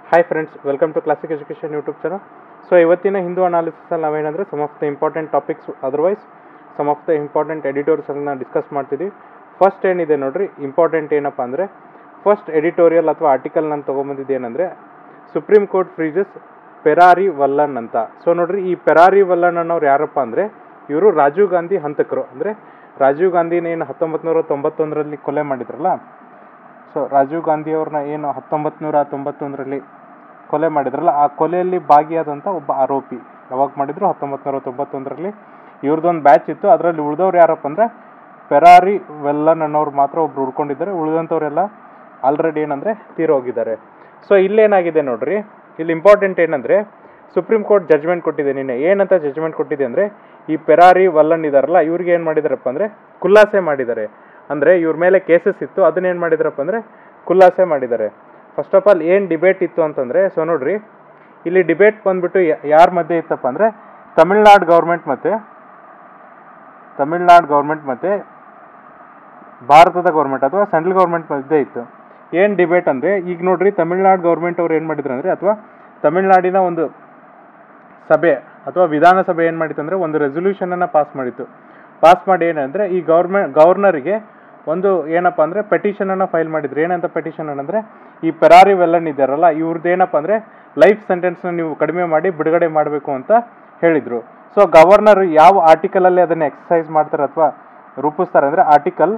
hi friends welcome to classic education YouTube channel so ಇವತ್ತಿನ ಹಿಂದೂ ಅನಾಲಿಸಿಸಲ್ಲಿ ನಾವೇನಂದರೆ some of the important topics otherwise some of the important ಎಡಿಟೋರಿಯಲ್ಸನ್ನು discuss ಮಾಡ್ತಿದ್ದೀವಿ first ಏನಿದೆ ನೋಡ್ರಿ ಇಂಪಾರ್ಟೆಂಟ್ ಏನಪ್ಪ ಅಂದರೆ ಫಸ್ಟ್ ಎಡಿಟೋರಿಯಲ್ ಅಥವಾ ಆರ್ಟಿಕಲ್ ನಾನು ತೊಗೊಂಬಂದಿದ್ದು ಏನಂದರೆ ಸುಪ್ರೀಂ ಕೋರ್ಟ್ ಫ್ರೀಜಸ್ ಪೆರಾರಿ ವಲ್ಲನ್ ಅಂತ ಸೊ ನೋಡ್ರಿ ಈ ಪೆರಾರಿ ವಲ್ಲನ್ ಅನ್ನೋರು ಯಾರಪ್ಪ ಅಂದರೆ ಇವರು ರಾಜೀವ್ ಗಾಂಧಿ ಹಂತಕರು ಅಂದರೆ ರಾಜೀವ್ ಗಾಂಧಿನ ಏನು ಹತ್ತೊಂಬತ್ತು ನೂರ ತೊಂಬತ್ತೊಂದರಲ್ಲಿ ಕೊಲೆ ಮಾಡಿದ್ರಲ್ಲ ಸೊ ರಾಜೀವ್ ಗಾಂಧಿ ಅವ್ರನ್ನ ಏನು ಹತ್ತೊಂಬತ್ತು ನೂರ ತೊಂಬತ್ತೊಂದರಲ್ಲಿ ಕೊಲೆ ಮಾಡಿದ್ರಲ್ಲ ಆ ಕೊಲೆಯಲ್ಲಿ ಭಾಗಿಯಾದಂಥ ಒಬ್ಬ ಆರೋಪಿ ಯಾವಾಗ ಮಾಡಿದ್ರು ಹತ್ತೊಂಬತ್ತು ನೂರ ತೊಂಬತ್ತೊಂದರಲ್ಲಿ ಇವ್ರದ್ದೊಂದು ಬ್ಯಾಚ್ ಇತ್ತು ಅದರಲ್ಲಿ ಉಳಿದವ್ರು ಯಾರಪ್ಪ ಅಂದರೆ ಪೆರಾರಿ ವೆಲ್ಲನ್ ಅನ್ನೋರು ಮಾತ್ರ ಒಬ್ರು ಉಳ್ಕೊಂಡಿದ್ದಾರೆ ಉಳಿದಂಥವ್ರೆಲ್ಲ ಆಲ್ರೆಡಿ ಏನಂದರೆ ತೀರೋಗಿದ್ದಾರೆ ಸೊ ಇಲ್ಲೇನಾಗಿದೆ ನೋಡ್ರಿ ಇಲ್ಲಿ ಇಂಪಾರ್ಟೆಂಟ್ ಏನಂದರೆ ಸುಪ್ರೀಂ ಕೋರ್ಟ್ ಜಜ್ಮೆಂಟ್ ಕೊಟ್ಟಿದೆ ನಿನ್ನೆ ಏನಂತ ಜಜ್ಮೆಂಟ್ ಕೊಟ್ಟಿದೆ ಅಂದರೆ ಈ ಪೆರಾರಿ ವಲ್ಲನ್ ಇದಾರಲ್ಲ ಇವ್ರಿಗೆ ಏನು ಮಾಡಿದಾರಪ್ಪ ಅಂದರೆ ಖುಲ್ಲಾಸೆ ಮಾಡಿದ್ದಾರೆ ಅಂದರೆ ಇವ್ರ ಮೇಲೆ ಕೇಸಸ್ ಇತ್ತು ಅದನ್ನ ಏನು ಮಾಡಿದಾರಪ್ಪ ಅಂದರೆ ಖುಲ್ಲಾಸೆ ಮಾಡಿದ್ದಾರೆ ಫಸ್ಟ್ ಆಫ್ ಆಲ್ ಏನು ಡಿಬೇಟ್ ಇತ್ತು ಅಂತಂದರೆ ಸೊ ನೋಡ್ರಿ ಇಲ್ಲಿ ಡಿಬೇಟ್ ಬಂದ್ಬಿಟ್ಟು ಯಾರ ಮಧ್ಯೆ ಇತ್ತಪ್ಪ ಅಂದರೆ ತಮಿಳ್ನಾಡು ಗೌರ್ಮೆಂಟ್ ಮತ್ತು ತಮಿಳ್ನಾಡು ಗೌರ್ಮೆಂಟ್ ಮತ್ತು ಭಾರತದ ಗೌರ್ಮೆಂಟ್ ಅಥವಾ ಸೆಂಟ್ರಲ್ ಗೌರ್ಮೆಂಟ್ ಮಧ್ಯೆ ಇತ್ತು ಏನು ಡಿಬೇಟ್ ಅಂದರೆ ಈಗ ನೋಡ್ರಿ ತಮಿಳ್ನಾಡು ಗೌರ್ಮೆಂಟ್ ಅವ್ರು ಏನು ಮಾಡಿದ್ರು ಅಂದರೆ ಅಥವಾ ತಮಿಳ್ನಾಡಿನ ಒಂದು ಸಭೆ ಅಥವಾ ವಿಧಾನಸಭೆ ಏನು ಮಾಡಿತ್ತು ಅಂದರೆ ಒಂದು ರೆಸೊಲ್ಯೂಷನನ್ನು ಪಾಸ್ ಮಾಡಿತ್ತು ಪಾಸ್ ಮಾಡಿ ಏನಂದರೆ ಈ ಗೌರ್ಮೆಂಟ್ ಗವರ್ನರಿಗೆ ಒಂದು ಏನಪ್ಪ ಅಂದರೆ ಪೆಟಿಷನನ್ನು ಫೈಲ್ ಮಾಡಿದ್ರು ಏನಂತ ಪೆಟಿಷನ್ ಅಂದರೆ ಈ ಪೆರಾರಿ ವೆಲ್ಲನ್ ಇದ್ದಾರಲ್ಲ ಇವ್ರದ್ದು ಏನಪ್ಪ ಅಂದರೆ ಲೈಫ್ ಸೆಂಟೆನ್ಸ್ನ ನೀವು ಕಡಿಮೆ ಮಾಡಿ ಬಿಡುಗಡೆ ಮಾಡಬೇಕು ಅಂತ ಹೇಳಿದರು ಸೊ ಗವರ್ನರ್ ಯಾವ ಆರ್ಟಿಕಲಲ್ಲಿ ಅದನ್ನು ಎಕ್ಸಸೈಸ್ ಮಾಡ್ತಾರೆ ಅಥವಾ ರೂಪಿಸ್ತಾರೆ ಅಂದರೆ ಆರ್ಟಿಕಲ್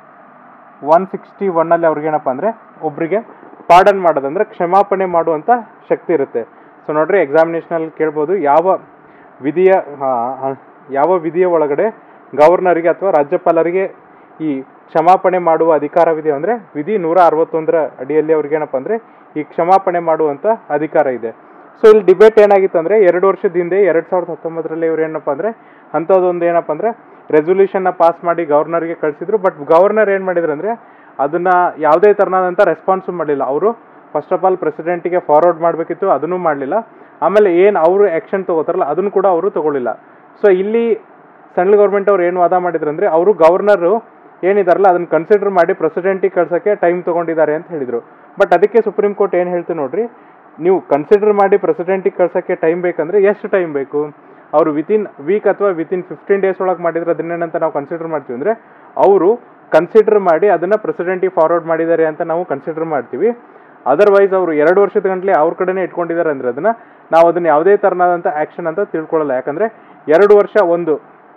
ಒನ್ ಸಿಕ್ಸ್ಟಿ ಒನ್ನಲ್ಲಿ ಅವ್ರಿಗೇನಪ್ಪ ಅಂದರೆ ಒಬ್ಬರಿಗೆ ಪಾರ್ಡನ್ ಮಾಡೋದಂದ್ರೆ ಕ್ಷಮಾಪಣೆ ಮಾಡುವಂಥ ಶಕ್ತಿ ಇರುತ್ತೆ ಸೊ ನೋಡ್ರಿ ಎಕ್ಸಾಮಿನೇಷನಲ್ಲಿ ಕೇಳ್ಬೋದು ಯಾವ ವಿಧಿಯ ಆ, ಆ, ಯಾವ ವಿಧಿಯ ಒಳಗಡೆ ಗವರ್ನರಿಗೆ ಅಥವಾ ರಾಜ್ಯಪಾಲರಿಗೆ ಈ ಕ್ಷಮಾಪಣೆ ಮಾಡುವ ಅಧಿಕಾರವಿದೆ ಅಂದರೆ ವಿಧಿ ನೂರ ಅರವತ್ತೊಂದರ ಅಡಿಯಲ್ಲಿ ಅವ್ರಿಗೇನಪ್ಪ ಅಂದರೆ ಈ ಕ್ಷಮಾಪಣೆ ಮಾಡುವಂಥ ಅಧಿಕಾರ ಇದೆ ಸೊ ಇಲ್ಲಿ ಡಿಬೇಟ್ ಏನಾಗಿತ್ತು ಅಂದರೆ ಎರಡು ವರ್ಷದ ಹಿಂದೆ ಎರಡು ಸಾವಿರದ ಹತ್ತೊಂಬತ್ತರಲ್ಲಿ ಇವ್ರು ಏನಪ್ಪ ಅಂದರೆ ಅಂಥದ್ದೊಂದು ಏನಪ್ಪ ಅಂದರೆ ರೆಸೊಲ್ಯೂಷನ್ನ ಪಾಸ್ ಮಾಡಿ ಗವರ್ನರ್ಗೆ ಕಳಿಸಿದ್ರು ಬಟ್ ಗವರ್ನರ್ ಏನು ಮಾಡಿದ್ರು ಅಂದರೆ ಅದನ್ನು ಯಾವುದೇ ಥರನಾದಂಥ ರೆಸ್ಪಾನ್ಸು ಮಾಡಲಿಲ್ಲ ಅವರು ಫಸ್ಟ್ ಆಫ್ ಆಲ್ ಪ್ರೆಸಿಡೆಂಟಿಗೆ ಫಾರ್ವರ್ಡ್ ಮಾಡಬೇಕಿತ್ತು ಅದನ್ನು ಮಾಡಲಿಲ್ಲ ಆಮೇಲೆ ಏನು ಅವರು ಆ್ಯಕ್ಷನ್ ತೊಗೋತಾರಲ್ಲ ಅದನ್ನು ಕೂಡ ಅವರು ತೊಗೊಳ್ಳಿಲ್ಲ ಸೊ ಇಲ್ಲಿ ಸೆಂಟ್ರಲ್ ಗೌರ್ಮೆಂಟ್ ಅವ್ರು ಏನು ವಾದ ಮಾಡಿದ್ರು ಅಂದರೆ ಅವರು ಗವರ್ನರು ಏನಿದಾರಲ್ಲ ಅದನ್ನು ಕನ್ಸಿಡರ್ ಮಾಡಿ ಪ್ರೆಸಿಡೆಂಟಿಗೆ ಕಳ್ಸೋಕ್ಕೆ ಟೈಮ್ ತೊಗೊಂಡಿದ್ದಾರೆ ಅಂತ ಹೇಳಿದರು ಬಟ್ ಅದಕ್ಕೆ ಸುಪ್ರೀಂ ಕೋರ್ಟ್ ಏನು ಹೇಳ್ತು ನೋಡ್ರಿ ನೀವು ಕನ್ಸಿಡರ್ ಮಾಡಿ ಪ್ರೆಸಿಡೆಂಟಿಗೆ ಕಳ್ಸೋಕ್ಕೆ ಟೈಮ್ ಬೇಕಂದ್ರೆ ಎಷ್ಟು ಟೈಮ್ ಬೇಕು ಅವರು ವಿತಿನ್ ವೀಕ್ ಅಥವಾ ವಿತಿನ್ ಫಿಫ್ಟೀನ್ ಡೇಸ್ ಒಳಗೆ ಮಾಡಿದ್ರೆ ಅದನ್ನೇನಂತ ನಾವು ಕನ್ಸಿಡರ್ ಮಾಡ್ತೀವಿ ಅಂದರೆ ಅವರು ಕನ್ಸಿಡರ್ ಮಾಡಿ ಅದನ್ನು ಪ್ರೆಸಿಡೆಂಟಿಗೆ ಫಾರ್ವರ್ಡ್ ಮಾಡಿದ್ದಾರೆ ಅಂತ ನಾವು ಕನ್ಸಿಡರ್ ಮಾಡ್ತೀವಿ ಅದರ್ವೈಸ್ ಅವರು ಎರಡು ವರ್ಷದ ಗಂಟಲೆ ಅವ್ರ ಕಡೆನೇ ಇಟ್ಕೊಂಡಿದ್ದಾರೆ ಅಂದರೆ ಅದನ್ನು ನಾವು ಅದನ್ನು ಯಾವುದೇ ಥರನಾದಂಥ ಆ್ಯಕ್ಷನ್ ಅಂತ ತಿಳ್ಕೊಳ್ಳಲ್ಲ ಯಾಕಂದರೆ ಎರಡು ವರ್ಷ ಒಂದು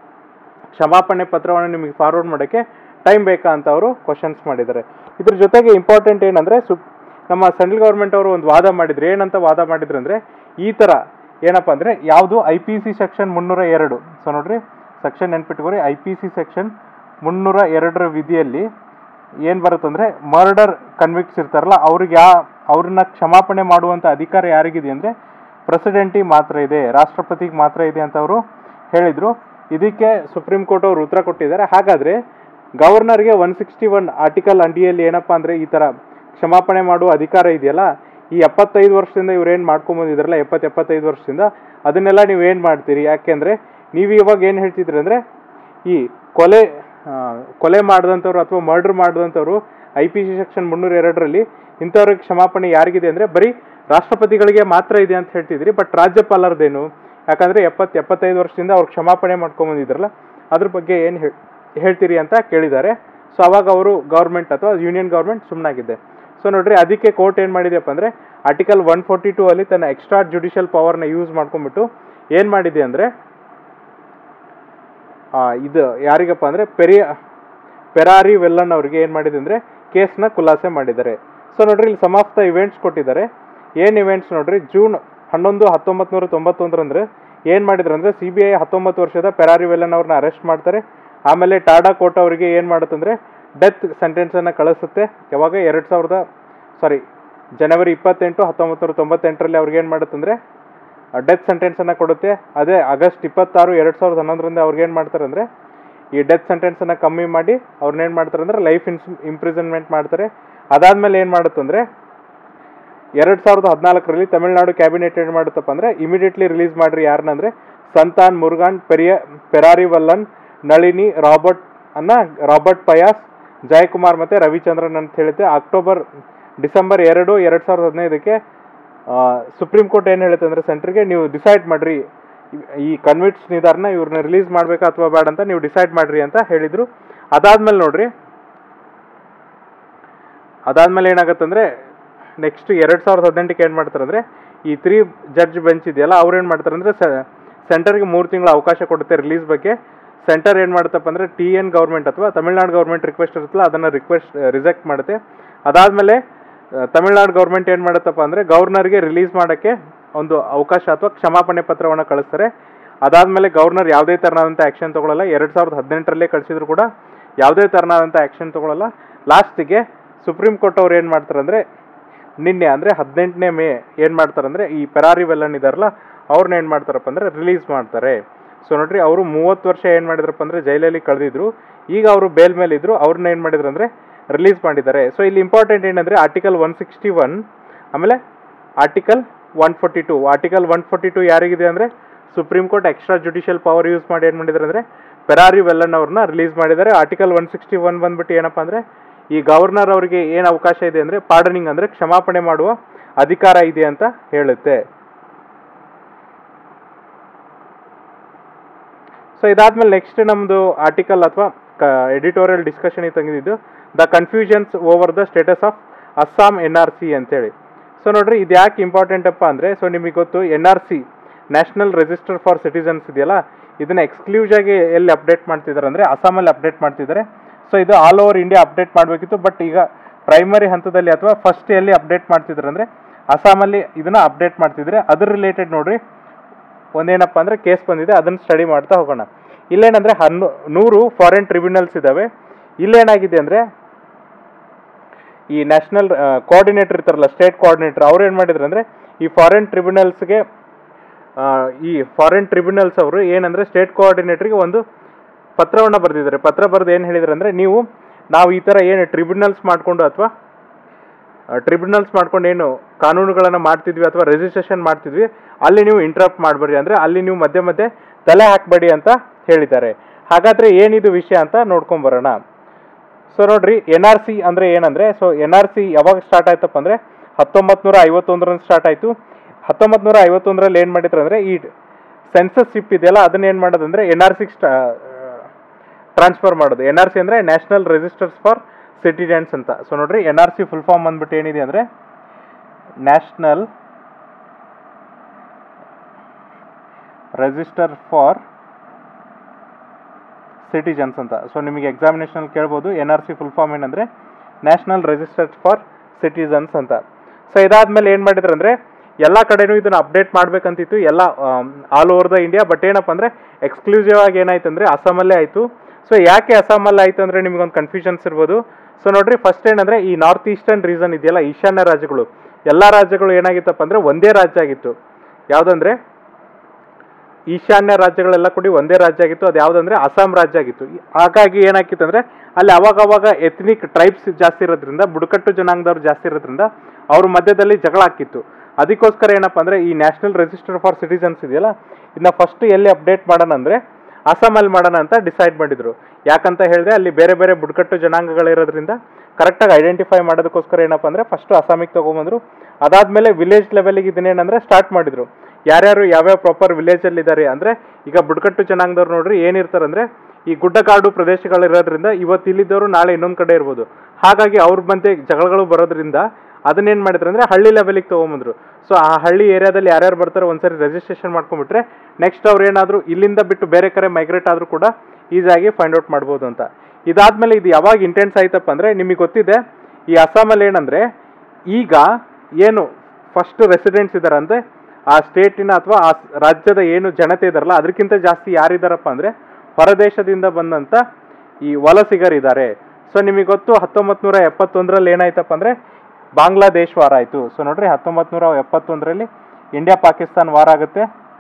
ಕ್ಷಮಾಪಣೆ ಪತ್ರವನ್ನು ನಿಮಗೆ ಫಾರ್ವರ್ಡ್ ಮಾಡೋಕ್ಕೆ ಟೈಮ್ ಬೇಕಾ ಅಂತ ಅವರು ಕ್ವಶನ್ಸ್ ಮಾಡಿದ್ದಾರೆ ಇದ್ರ ಜೊತೆಗೆ ಇಂಪಾರ್ಟೆಂಟ್ ಏನಂದರೆ ಸು ನಮ್ಮ ಸೆಂಟ್ರಲ್ ಗೌರ್ಮೆಂಟ್ ಅವರು ಒಂದು ವಾದ ಮಾಡಿದ್ರು ಏನಂತ ವಾದ ಮಾಡಿದ್ರು ಅಂದರೆ ಈ ಥರ ಏನಪ್ಪ ಅಂದರೆ ಯಾವುದು ಐ ಪಿ ಸಿ ಸೆಕ್ಷನ್ ಮುನ್ನೂರ ಎರಡು ಸೊ ನೋಡ್ರಿ ಸೆಕ್ಷನ್ ನೆನ್ಪಿಟ್ಕೋರಿ ಐ ಪಿ ಸಿ ಸೆಕ್ಷನ್ ಮುನ್ನೂರ ಎರಡರ ವಿಧಿಯಲ್ಲಿ ಏನು ಬರುತ್ತಂದರೆ ಮರ್ಡರ್ ಕನ್ವಿಕ್ಟ್ಸ್ ಇರ್ತಾರಲ್ಲ ಅವ್ರಿಗೆ ಯಾ ಅವ್ರನ್ನ ಕ್ಷಮಾಪಣೆ ಮಾಡುವಂಥ ಅಧಿಕಾರ ಯಾರಿಗಿದೆ ಅಂದರೆ ಪ್ರೆಸಿಡೆಂಟಿಗೆ ಮಾತ್ರ ಇದೆ ರಾಷ್ಟ್ರಪತಿಗೆ ಮಾತ್ರ ಇದೆ ಅಂತ ಅವರು ಹೇಳಿದರು ಇದಕ್ಕೆ ಸುಪ್ರೀಂ ಕೋರ್ಟ್ ಅವರು ಉತ್ತರ ಕೊಟ್ಟಿದ್ದಾರೆ ಹಾಗಾದರೆ ಗವರ್ನರ್ಗೆ ಒನ್ ಸಿಕ್ಸ್ಟಿ ಒನ್ ಆರ್ಟಿಕಲ್ ಅಡಿಯಲ್ಲಿ ಏನಪ್ಪ ಅಂದರೆ ಈ ಥರ ಕ್ಷಮಾಪಣೆ ಮಾಡುವ ಅಧಿಕಾರ ಇದೆಯಲ್ಲ ಈ ಎಪ್ಪತ್ತೈದು ವರ್ಷದಿಂದ ಇವ್ರು ಏನು ಮಾಡ್ಕೊಂಬಂದಿದ್ರಲ್ಲ ಎಪ್ಪತ್ತು ಎಪ್ಪತ್ತೈದು ವರ್ಷದಿಂದ ಅದನ್ನೆಲ್ಲ ನೀವು ಏನು ಮಾಡ್ತೀರಿ ಯಾಕೆಂದರೆ ನೀವು ಇವಾಗ ಏನು ಹೇಳ್ತಿದ್ರಿ ಅಂದರೆ ಈ ಕೊಲೆ ಆ, ಕೊಲೆ ಮಾಡಿದಂಥವ್ರು ಅಥವಾ ಮರ್ಡರ್ ಮಾಡಿದಂಥವ್ರು ಐ ಪಿ ಸಿ ಸೆಕ್ಷನ್ ಮುನ್ನೂರ ಎರಡರಲ್ಲಿ ಇಂಥವ್ರಿಗೆ ಕ್ಷಮಾಪಣೆ ಯಾರಿಗಿದೆ ಅಂದರೆ ಬರೀ ರಾಷ್ಟ್ರಪತಿಗಳಿಗೆ ಮಾತ್ರ ಇದೆ ಅಂತ ಹೇಳ್ತಿದ್ರಿ ಬಟ್ ರಾಜ್ಯಪಾಲರದೇನು ಯಾಕಂದರೆ ಎಪ್ಪತ್ತು ಎಪ್ಪತ್ತೈದು ವರ್ಷದಿಂದ ಅವ್ರು ಕ್ಷಮಾಪಣೆ ಮಾಡ್ಕೊಂಬಂದಿದ್ರಲ್ಲ ಅದ್ರ ಬಗ್ಗೆ ಏನು ಹೇಳ್ತೀರಿ ಅಂತ ಕೇಳಿದ್ದಾರೆ ಸೊ ಅವಾಗ ಅವರು ಗೌರ್ಮೆಂಟ್ ಅಥವಾ ಯೂನಿಯನ್ ಗೌರ್ಮೆಂಟ್ ಸುಮ್ಮನಾಗಿದೆ ಸೊ ನೋಡ್ರಿ ಅದಕ್ಕೆ ಕೋರ್ಟ್ ಏನು ಮಾಡಿದೆಯಪ್ಪ ಅಂದರೆ ಆರ್ಟಿಕಲ್ ಒನ್ ಫೋರ್ಟಿ ಟೂ ಅಲ್ಲಿ ತನ್ನ ಎಕ್ಸ್ಟ್ರಾ ಜುಡಿಷಿಯಲ್ ಪವರ್ನ ಯೂಸ್ ಮಾಡ್ಕೊಂಡ್ಬಿಟ್ಟು ಏನು ಮಾಡಿದೆ ಅಂದರೆ ಇದು ಯಾರಿಗಪ್ಪ ಅಂದರೆ ಪೆರಿಯ ಪೆರಾರಿ ವೆಲ್ಲನ್ ಅವ್ರಿಗೆ ಏನು ಮಾಡಿದೆ ಅಂದರೆ ಕೇಸ್ನ ಖುಲಾಸೆ ಮಾಡಿದ್ದಾರೆ ಸೊ ನೋಡ್ರಿ ಇಲ್ಲಿ ಸಮ್ ಆಫ್ ದ ಇವೆಂಟ್ಸ್ ಕೊಟ್ಟಿದ್ದಾರೆ ಏನು ಇವೆಂಟ್ಸ್ ನೋಡ್ರಿ ಜೂನ್ ಹನ್ನೊಂದು ಹತ್ತೊಂಬತ್ತು ನೂರ ತೊಂಬತ್ತೊಂದರಂದ್ರೆ ಏನು ಮಾಡಿದ್ರು ಅಂದರೆ ಸಿ ಬಿ ಐ ಹತ್ತೊಂಬತ್ತು ವರ್ಷದ ಪೆರಾರಿ ವೆಲ್ಲನ್ ಅವ್ರನ್ನ ಅರೆಸ್ಟ್ ಮಾಡ್ತಾರೆ ಆಮೇಲೆ ಟಾಡಾ ಕೋರ್ಟ್ ಅವರಿಗೆ ಏನು ಮಾಡುತ್ತಂದರೆ ಡೆತ್ ಸೆಂಟೆನ್ಸನ್ನು ಕಳಿಸುತ್ತೆ ಯಾವಾಗ ಎರಡು ಸಾವಿರದ ಸಾರಿ ಜನವರಿ ಇಪ್ಪತ್ತೆಂಟು ಹತ್ತೊಂಬತ್ತು ನೂರ ತೊಂಬತ್ತೆಂಟರಲ್ಲಿ ಅವ್ರಿಗೆ ಏನು ಮಾಡುತ್ತಂದರೆ ಡೆತ್ ಸೆಂಟೆನ್ಸನ್ನು ಕೊಡುತ್ತೆ ಅದೇ ಆಗಸ್ಟ್ ಇಪ್ಪತ್ತಾರು ಎರಡು ಸಾವಿರದ ಹನ್ನೊಂದರಿಂದ ಅವ್ರಿಗೆ ಏನು ಮಾಡ್ತಾರೆ ಅಂದರೆ ಈ ಡೆತ್ ಸೆಂಟೆನ್ಸನ್ನು ಕಮ್ಮಿ ಮಾಡಿ ಅವ್ರನ್ನ ಏನು ಮಾಡ್ತಾರೆ ಅಂದರೆ ಲೈಫ್ ಇನ್ಸ್ ಇಂಪ್ರಿಸನ್ಮೆಂಟ್ ಮಾಡ್ತಾರೆ ಅದಾದಮೇಲೆ ಏನು ಮಾಡುತ್ತಂದರೆ ಎರಡು ಸಾವಿರದ ಹದಿನಾಲ್ಕರಲ್ಲಿ ತಮಿಳುನಾಡು ಕ್ಯಾಬಿನೆಟ್ ಏನು ಮಾಡುತ್ತಪ್ಪ ಅಂದರೆ ಇಮಿಡಿಯೇಟ್ಲಿ ರಿಲೀಸ್ ಮಾಡಿರಿ ಯಾರನ್ನ ಅಂದರೆ ಸಂತಾನ್ ಮುರುಗಾನ್ ಪೆರಿಯ ಪೆರಾರಿ ವಲ್ಲನ್ ನಳಿನಿ ರಾಬರ್ಟ್ ಅನ್ನ ರಾಬರ್ಟ್ ಪಯಾಸ್ ಜಯಕುಮಾರ್ ಮತ್ತು ರವಿಚಂದ್ರನ್ ಅಂತ ಹೇಳುತ್ತೆ ಅಕ್ಟೋಬರ್ ಡಿಸೆಂಬರ್ ಎರಡು ಎರಡು ಸಾವಿರದ ಹದಿನೈದಕ್ಕೆ ಸುಪ್ರೀಂ ಕೋರ್ಟ್ ಏನು ಹೇಳುತ್ತೆ ಅಂದರೆ ಸೆಂಟ್ರಿಗೆ ನೀವು ಡಿಸೈಡ್ ಮಾಡಿರಿ ಈ ಕನ್ವಿಟ್ಸ್ ನಿಧಾರನ ಇವ್ರನ್ನ ರಿಲೀಸ್ ಮಾಡಬೇಕಾ ಅಥವಾ ಬೇಡ ಅಂತ ನೀವು ಡಿಸೈಡ್ ಮಾಡಿರಿ ಅಂತ ಹೇಳಿದರು ಅದಾದ್ಮೇಲೆ ನೋಡ್ರಿ ಅದಾದ್ಮೇಲೆ ಏನಾಗುತ್ತಂದ್ರೆ ನೆಕ್ಸ್ಟ್ ಎರಡು ಸಾವಿರದ ಹದಿನೆಂಟಕ್ಕೆ ಏನು ಮಾಡ್ತಾರೆ ಅಂದರೆ ಈ ತ್ರೀ ಜಡ್ಜ್ ಬೆಂಚ್ ಇದೆಯಲ್ಲ ಅವ್ರು ಏನು ಮಾಡ್ತಾರೆ ಅಂದರೆ ಸೆಂಟರ್ಗೆ ಮೂರು ತಿಂಗಳ ಅವಕಾಶ ಕೊಡುತ್ತೆ ರಿಲೀಸ್ ಬಗ್ಗೆ ಸೆಂಟರ್ ಏನು ಮಾಡುತ್ತಪ್ಪ ಅಂದರೆ ಟಿ ಎನ್ ಗೌರ್ಮೆಂಟ್ ಅಥವಾ ತಮಿಳ್ನಾಡು ಗೌರ್ಮೆಂಟ್ ರಿಕ್ವೆಸ್ಟ್ ಇರುತ್ತಲ್ಲ ಅದನ್ನು ರಿಕ್ವೆಸ್ಟ್ ರಿಜೆಕ್ಟ್ ಮಾಡುತ್ತೆ ಅದಾದಮೇಲೆ ತಮಿಳ್ನಾಡು ಗೌರ್ಮೆಂಟ್ ಏನು ಮಾಡುತ್ತಪ್ಪ ಅಂದರೆ ಗವರ್ನರ್ಗೆ ರಿಲೀಸ್ ಮಾಡೋಕ್ಕೆ ಒಂದು ಅವಕಾಶ ಅಥವಾ ಕ್ಷಮಾಪಣೆ ಪತ್ರವನ್ನು ಕಳಿಸ್ತಾರೆ ಅದಾದಮೇಲೆ ಗವರ್ನರ್ ಯಾವುದೇ ಥರನಾದಂಥ ಆ್ಯಕ್ಷನ್ ತೊಗೊಳ್ಳಲ್ಲ ಎರಡು ಸಾವಿರದ ಹದಿನೆಂಟರಲ್ಲೇ ಕಳಿಸಿದ್ರು ಕೂಡ ಯಾವುದೇ ಥರನಾದಂಥ ಆ್ಯಕ್ಷನ್ ತೊಗೊಳ್ಳಲ್ಲ ಲಾಸ್ಟಿಗೆ ಸುಪ್ರೀಂ ಕೋರ್ಟ್ ಅವ್ರು ಏನು ಮಾಡ್ತಾರೆ ಅಂದರೆ ನಿನ್ನೆ ಅಂದರೆ ಹದಿನೆಂಟನೇ ಮೇ ಏನು ಮಾಡ್ತಾರೆ ಅಂದರೆ ಈ ಪೆರಾರಿ ವೆಲ್ಲನ್ ಇದಾರಲ್ಲ ಅವ್ರನ್ನ ಏನು ಮಾಡ್ತಾರಪ್ಪ ಅಂದರೆ ರಿಲೀಸ್ ಮಾಡ್ತಾರೆ ಸೊ ನೋಡ್ರಿ ಅವರು ಮೂವತ್ತು ವರ್ಷ ಏನು ಮಾಡಿದ್ರಪ್ಪ ಅಂದರೆ ಜೈಲಲ್ಲಿ ಕಳೆದಿದ್ರು ಈಗ ಅವರು ಬೇಲ್ ಮೇಲೆ ಇದ್ರು ಅವ್ರನ್ನ ಏನು ಮಾಡಿದ್ರು ಅಂದರೆ ರಿಲೀಸ್ ಮಾಡಿದ್ದಾರೆ ಸೊ ಇಲ್ಲಿ ಇಂಪಾರ್ಟೆಂಟ್ ಏನಂದರೆ ಆರ್ಟಿಕಲ್ ಒನ್ ಸಿಕ್ಸ್ಟಿ ಒನ್ ಆಮೇಲೆ article one forty two article one forty two ಯಾರಿಗಿದೆ ಅಂದರೆ supreme court extra judicial power use ಮಾಡಿ ಏನು ಮಾಡಿದ್ದಾರೆ ಅಂದರೆ ಪೆರಾರಿ ವೆಲ್ಲನ್ ಅವ್ರನ್ನ ರಿಲೀಸ್ ಮಾಡಿದ್ದಾರೆ ಆರ್ಟಿಕಲ್ ಒನ್ ಸಿಕ್ಸ್ಟಿ ಒನ್ ಬಂದ್ಬಿಟ್ಟು ಏನಪ್ಪ ಅಂದರೆ ಈ ಗವರ್ನರ್ ಅವರಿಗೆ ಏನು ಅವಕಾಶ ಇದೆ ಅಂದರೆ ಪಾರ್ಡನಿಂಗ್ ಅಂದರೆ ಕ್ಷಮಾಪಣೆ ಮಾಡುವ ಅಧಿಕಾರ ಇದೆ ಅಂತ ಹೇಳುತ್ತೆ ಸೊ ಇದಾದ್ಮೇಲೆ ನೆಕ್ಸ್ಟ್ ನಮ್ಮದು ಆರ್ಟಿಕಲ್ ಅಥವಾ ಎಡಿಟೋರಿಯಲ್ ಡಿಸ್ಕಷನ್ ತಂದಿದ್ದು the confusions over the status of Assam N R C ಅಂತೇಳಿ ಸೊ ನೋಡ್ರಿ ಇದು ಯಾಕೆ ಇಂಪಾರ್ಟೆಂಟ್ ಅಪ್ಪ ಅಂದರೆ ಸೊ ನಿಮಗೆ ಗೊತ್ತು N R C national register for citizens ಇದೆಯಲ್ಲ ಇದನ್ನ ಎಕ್ಸ್ಕ್ಲೂಸ್ ಆಗಿ ಎಲ್ಲಿ ಅಪ್ಡೇಟ್ ಮಾಡ್ತಿದ್ದಾರೆ ಅಂದರೆ ಅಸ್ಸಾಮಲ್ಲಿ ಅಪ್ಡೇಟ್ ಮಾಡ್ತಿದ್ದಾರೆ ಸೊ ಇದು ಆಲ್ ಓವರ್ ಇಂಡಿಯಾ ಅಪ್ಡೇಟ್ ಮಾಡಬೇಕಿತ್ತು ಬಟ್ ಈಗ ಪ್ರೈಮರಿ ಹಂತದಲ್ಲಿ ಅಥವಾ ಫಸ್ಟ್ ಎಲ್ಲಿ ಅಪ್ಡೇಟ್ ಮಾಡ್ತಿದ್ದಾರೆ ಅಂದರೆ ಅಸ್ಸಾಮಲ್ಲಿ ಇದನ್ನ ಅಪ್ಡೇಟ್ ಮಾಡ್ತಿದ್ರೆ ಅದ್ರ ರಿಲೇಟೆಡ್ ನೋಡ್ರಿ ಒಂದೇನಪ್ಪ ಅಂದರೆ ಕೇಸ್ ಬಂದಿದೆ ಅದನ್ನು ಸ್ಟಡಿ ಮಾಡ್ತಾ ಹೋಗೋಣ ಇಲ್ಲೇನಂದರೆ ಹನ್ನು ನೂರು ಫಾರಿನ್ ಟ್ರಿಬ್ಯುನಲ್ಸ್ ಇದ್ದಾವೆ ಇಲ್ಲೇನಾಗಿದೆ ಅಂದರೆ ಈ ನ್ಯಾಷನಲ್ ಕೋಆರ್ಡಿನೇಟರ್ ಇರ್ತಾರಲ್ಲ ಸ್ಟೇಟ್ ಕೋಆರ್ಡಿನೇಟರ್ ಅವ್ರು ಏನು ಮಾಡಿದ್ರು ಅಂದರೆ ಈ ಫಾರಿನ್ ಟ್ರಿಬ್ಯುನಲ್ಸ್ಗೆ ಈ ಫಾರಿನ್ ಟ್ರಿಬ್ಯುನಲ್ಸ್ ಅವರು ಏನಂದರೆ ಸ್ಟೇಟ್ ಕೋಆರ್ಡಿನೇಟರ್ಗೆ ಒಂದು ಪತ್ರವನ್ನು ಬರೆದಿದ್ದಾರೆ ಪತ್ರ ಬರೆದು ಏನು ಹೇಳಿದ್ರು ಅಂದರೆ ನೀವು ನಾವು ಈ ಥರ ಏನು ಟ್ರಿಬ್ಯುನಲ್ಸ್ ಮಾಡಿಕೊಂಡು ಅಥವಾ ಟ್ರಿಬ್ಯುನಲ್ಸ್ ಮಾಡ್ಕೊಂಡು ಏನು ಕಾನೂನುಗಳನ್ನು ಮಾಡ್ತಿದ್ವಿ ಅಥವಾ ರಿಜಿಸ್ಟ್ರೇಷನ್ ಮಾಡ್ತಿದ್ವಿ ಅಲ್ಲಿ ನೀವು ಇಂಟ್ರಪ್ಟ್ ಮಾಡಬೇಡಿ ಅಂದರೆ ಅಲ್ಲಿ ನೀವು ಮಧ್ಯೆ ಮಧ್ಯೆ ತಲೆ ಹಾಕಬೇಡಿ ಅಂತ ಹೇಳಿದ್ದಾರೆ ಹಾಗಾದರೆ ಏನಿದು ವಿಷಯ ಅಂತ ನೋಡ್ಕೊಂಬರೋಣ ಸೊ ನೋಡ್ರಿ ಎನ್ ಆರ್ ಸಿ ಅಂದರೆ ಏನಂದರೆ ಸೊ ಎನ್ ಆರ್ ಸಿ ಯಾವಾಗ ಸ್ಟಾರ್ಟ್ ಆಯ್ತಪ್ಪ ಅಂದರೆ ಹತ್ತೊಂಬತ್ತು ನೂರ ಐವತ್ತೊಂದರಲ್ಲಿ ಸ್ಟಾರ್ಟ್ ಆಯಿತು ಹತ್ತೊಂಬತ್ತು ನೂರ ಐವತ್ತೊಂದರಲ್ಲಿ ಏನು ಮಾಡಿದ್ರು ಅಂದರೆ ಈ ಸೆನ್ಸಸ್ ಶಿಪ್ ಇದೆಯಲ್ಲ ಅದನ್ನ ಏನು ಮಾಡೋದಂದರೆ ಎನ್ ಆರ್ ಸಿ ಟ್ರಾನ್ಸ್ಫರ್ ಮಾಡೋದು ಎನ್ ಆರ್ ಸಿ ಅಂದರೆ ನ್ಯಾಷನಲ್ ರಿಜಿಸ್ಟರ್ಸ್ ಫಾರ್ ಸಿಟಿಜನ್ಸ್ ಅಂತ ಸೊ ನೋಡ್ರಿ N R C full form ಬಂದ್ಬಿಟ್ಟು ಏನಿದೆ ಅಂದರೆ ನ್ಯಾಷನಲ್ ರಿಜಿಸ್ಟರ್ ಫಾರ್ ಸಿಟಿಜನ್ಸ್ ಅಂತ ಸೊ ನಿಮಗೆ ಎಕ್ಸಾಮಿನೇಷನ್ ಕೇಳ್ಬೋದು N R C full form ಏನಂದರೆ ನ್ಯಾಷನಲ್ ರಿಜಿಸ್ಟರ್ ಫಾರ್ ಸಿಟಿಸನ್ಸ್ ಅಂತ ಸೊ ಇದಾದ್ಮೇಲೆ ಏನು ಮಾಡಿದ್ರು ಅಂದರೆ ಎಲ್ಲ ಕಡೆನೂ ಇದನ್ನು ಅಪ್ಡೇಟ್ ಮಾಡಬೇಕಂತಿತ್ತು ಎಲ್ಲ all over the India but ಏನಪ್ಪ ಅಂದರೆ ಎಕ್ಸ್ಕ್ಲೂಸಿವ್ ಆಗಿ ಏನಾಯ್ತು ಅಂದರೆ ಅಸ್ಸಾಮಲ್ಲೇ ಆಯಿತು ಸೊ ಯಾಕೆ ಅಸ್ಸಾಮಲ್ಲಿ ಆಯಿತು ಅಂದರೆ ನಿಮಗೊಂದು ಕನ್ಫ್ಯೂಷನ್ಸ್ ಇರ್ಬೋದು ಸೊ ನೋಡ್ರಿ ಫಸ್ಟ್ ಏನಂದರೆ ಈ ನಾರ್ತ್ ಈಸ್ಟರ್ನ್ ರೀಸನ್ ಇದೆಯಲ್ಲ ಈಶಾನ್ಯ ರಾಜ್ಯಗಳು ಎಲ್ಲ ರಾಜ್ಯಗಳು ಏನಾಗಿತ್ತಪ್ಪ ಅಂದರೆ ಒಂದೇ ರಾಜ್ಯ ಆಗಿತ್ತು ಯಾವುದಂದ್ರೆ ಈಶಾನ್ಯ ರಾಜ್ಯಗಳೆಲ್ಲ ಕೂಡಿ ಒಂದೇ ರಾಜ್ಯ ಆಗಿತ್ತು ಅದು ಯಾವುದಂದ್ರೆ ಅಸ್ಸಾಂ ರಾಜ್ಯ ಆಗಿತ್ತು ಈ- ಹಾಗಾಗಿ ಏನಾಗಿತ್ತು ಅಂದ್ರೆ ಅಲ್ಲಿ ಅವಾಗ ಅವಾಗ ಎಥ್ನಿಕ್ ಟ್ರೈಬ್ಸ್ ಜಾಸ್ತಿ ಇರೋದ್ರಿಂದ ಬುಡಕಟ್ಟು ಜನಾಂಗದವ್ರು ಜಾಸ್ತಿ ಇರೋದ್ರಿಂದ ಅವ್ರ ಮಧ್ಯದಲ್ಲಿ ಜಗಳ ಆಗ್ತಿತ್ತು ಅದಕ್ಕೋಸ್ಕರ ಏನಪ್ಪ ಅಂದ್ರೆ ಈ ನ್ಯಾಷನಲ್ ರಿಜಿಸ್ಟರ್ ಫಾರ್ ಸಿಟಿಸನ್ಸ್ ಇದೆಯಲ್ಲ ಇದನ್ನ ಫಸ್ಟ್ ಎಲ್ಲಿ ಅಪ್ಡೇಟ್ ಮಾಡೋಣ ಅಂದ್ರೆ ಅಸ್ಸಾಮಲ್ಲಿ ಮಾಡೋಣ ಅಂತ ಡಿಸೈಡ್ ಮಾಡಿದ್ರು ಯಾಕಂತ ಹೇಳಿದ್ರೆ ಅಲ್ಲಿ ಬೇರೆ ಬೇರೆ ಬುಡಕಟ್ಟು ಜನಾಂಗಗಳಿರೋದ್ರಿಂದ ಕರೆಕ್ಟಾಗಿ ಐಡೆಂಟಿಫೈ ಮಾಡೋದಕ್ಕೋಸ್ಕರ ಏನಪ್ಪ ಅಂದ್ರೆ ಫಸ್ಟ್ ಅಸ್ಸಾಮಿಗೆ ತಗೊಂಬಂದ್ರು ಅದಾದ್ಮೇಲೆ ವಿಲೇಜ್ ಲೆವೆಲ್ಗೆ ಇದನ್ನೇನಂದ್ರೆ ಸ್ಟಾರ್ಟ್ ಮಾಡಿದ್ರು ಯಾರ್ಯಾರು ಯಾವ್ಯಾವ ಪ್ರಾಪರ್ ವಿಲೇಜಲ್ಲಿ ಇದ್ದಾರೆ ಅಂದ್ರೆ ಈಗ ಬುಡಕಟ್ಟು ಜನಾಂಗದವ್ರು ನೋಡ್ರಿ ಏನಿರ್ತಾರಂದ್ರೆ ಈ ಗುಡ್ಡಗಾಡು ಪ್ರದೇಶಗಳಿರೋದ್ರಿಂದ ಇವತ್ತು ಇಲ್ಲಿದ್ದವರು ನಾಳೆ ಇನ್ನೊಂದು ಕಡೆ ಇರ್ಬೋದು ಹಾಗಾಗಿ ಅವ್ರ ಮಧ್ಯೆ ಜಗಳಗಳು ಬರೋದ್ರಿಂದ ಅದನ್ನೇನು ಮಾಡಿದ್ರು ಅಂದ್ರೆ ಹಳ್ಳಿ ಲೆವೆಲಿಗೆ ತೊಗೊಂಬಂದ್ರು ಸೊ ಆ ಹಳ್ಳಿ ಏರಿಯಾದಲ್ಲಿ ಯಾರ್ಯಾರು ಬರ್ತಾರೆ ಒಂದ್ಸರಿ ರಿಜಿಸ್ಟ್ರೇಷನ್ ಮಾಡ್ಕೊಂಡ್ಬಿಟ್ರೆ ನೆಕ್ಸ್ಟ್ ಅವ್ರು ಏನಾದರೂ ಇಲ್ಲಿಂದ ಬಿಟ್ಟು ಬೇರೆ ಕಡೆ ಮೈಗ್ರೇಟ್ ಆದರೂ ಕೂಡ ಈಸಿಯಾಗಿ ಫೈಂಡ್ ಔಟ್ ಮಾಡ್ಬೋದು ಅಂತ ಇದಾದ್ಮೇಲೆ ಇದು ಯಾವಾಗ ಇಂಟೆನ್ಸ್ ಆಯ್ತಪ್ಪ ಅಂದ್ರೆ ನಿಮಗೆ ಗೊತ್ತಿದೆ ಈ ಅಸ್ಸಾಮಲ್ಲಿ ಏನಂದ್ರೆ ಈಗ ಏನು ಫಸ್ಟ್ ರೆಸಿಡೆಂಟ್ಸ್ ಇದ್ದಾರೆ ಅಂದ್ರೆ ಆ ಸ್ಟೇಟಿನ ಅಥವಾ ಆ ರಾಜ್ಯದ ಏನು ಜನತೆ ಇದಾರಲ್ಲ ಅದಕ್ಕಿಂತ ಜಾಸ್ತಿ ಯಾರಿದಾರಪ್ಪ ಅಂದ್ರೆ ಹೊರದೇಶದಿಂದ ಬಂದಂತ ಈ ವಲಸಿಗರಿದ್ದಾರೆ ಸೊ ನಿಮಗೆ ಗೊತ್ತು ಹತ್ತೊಂಬತ್ತು ನೂರ ಎಪ್ಪತ್ತೊಂದರಲ್ಲಿ ಏನಾಯ್ತಪ್ಪ ಅಂದ್ರೆ ಬಾಂಗ್ಲಾದೇಶ್ ವಾರ ಆಯಿತು ಸೊ ನೋಡ್ರಿ ಹತ್ತೊಂಬತ್ತು ನೂರ ಎಪ್ಪತ್ತೊಂದರಲ್ಲಿ ಇಂಡಿಯಾ ಪಾಕಿಸ್ತಾನ್ ವಾರ ಆಗುತ್ತೆ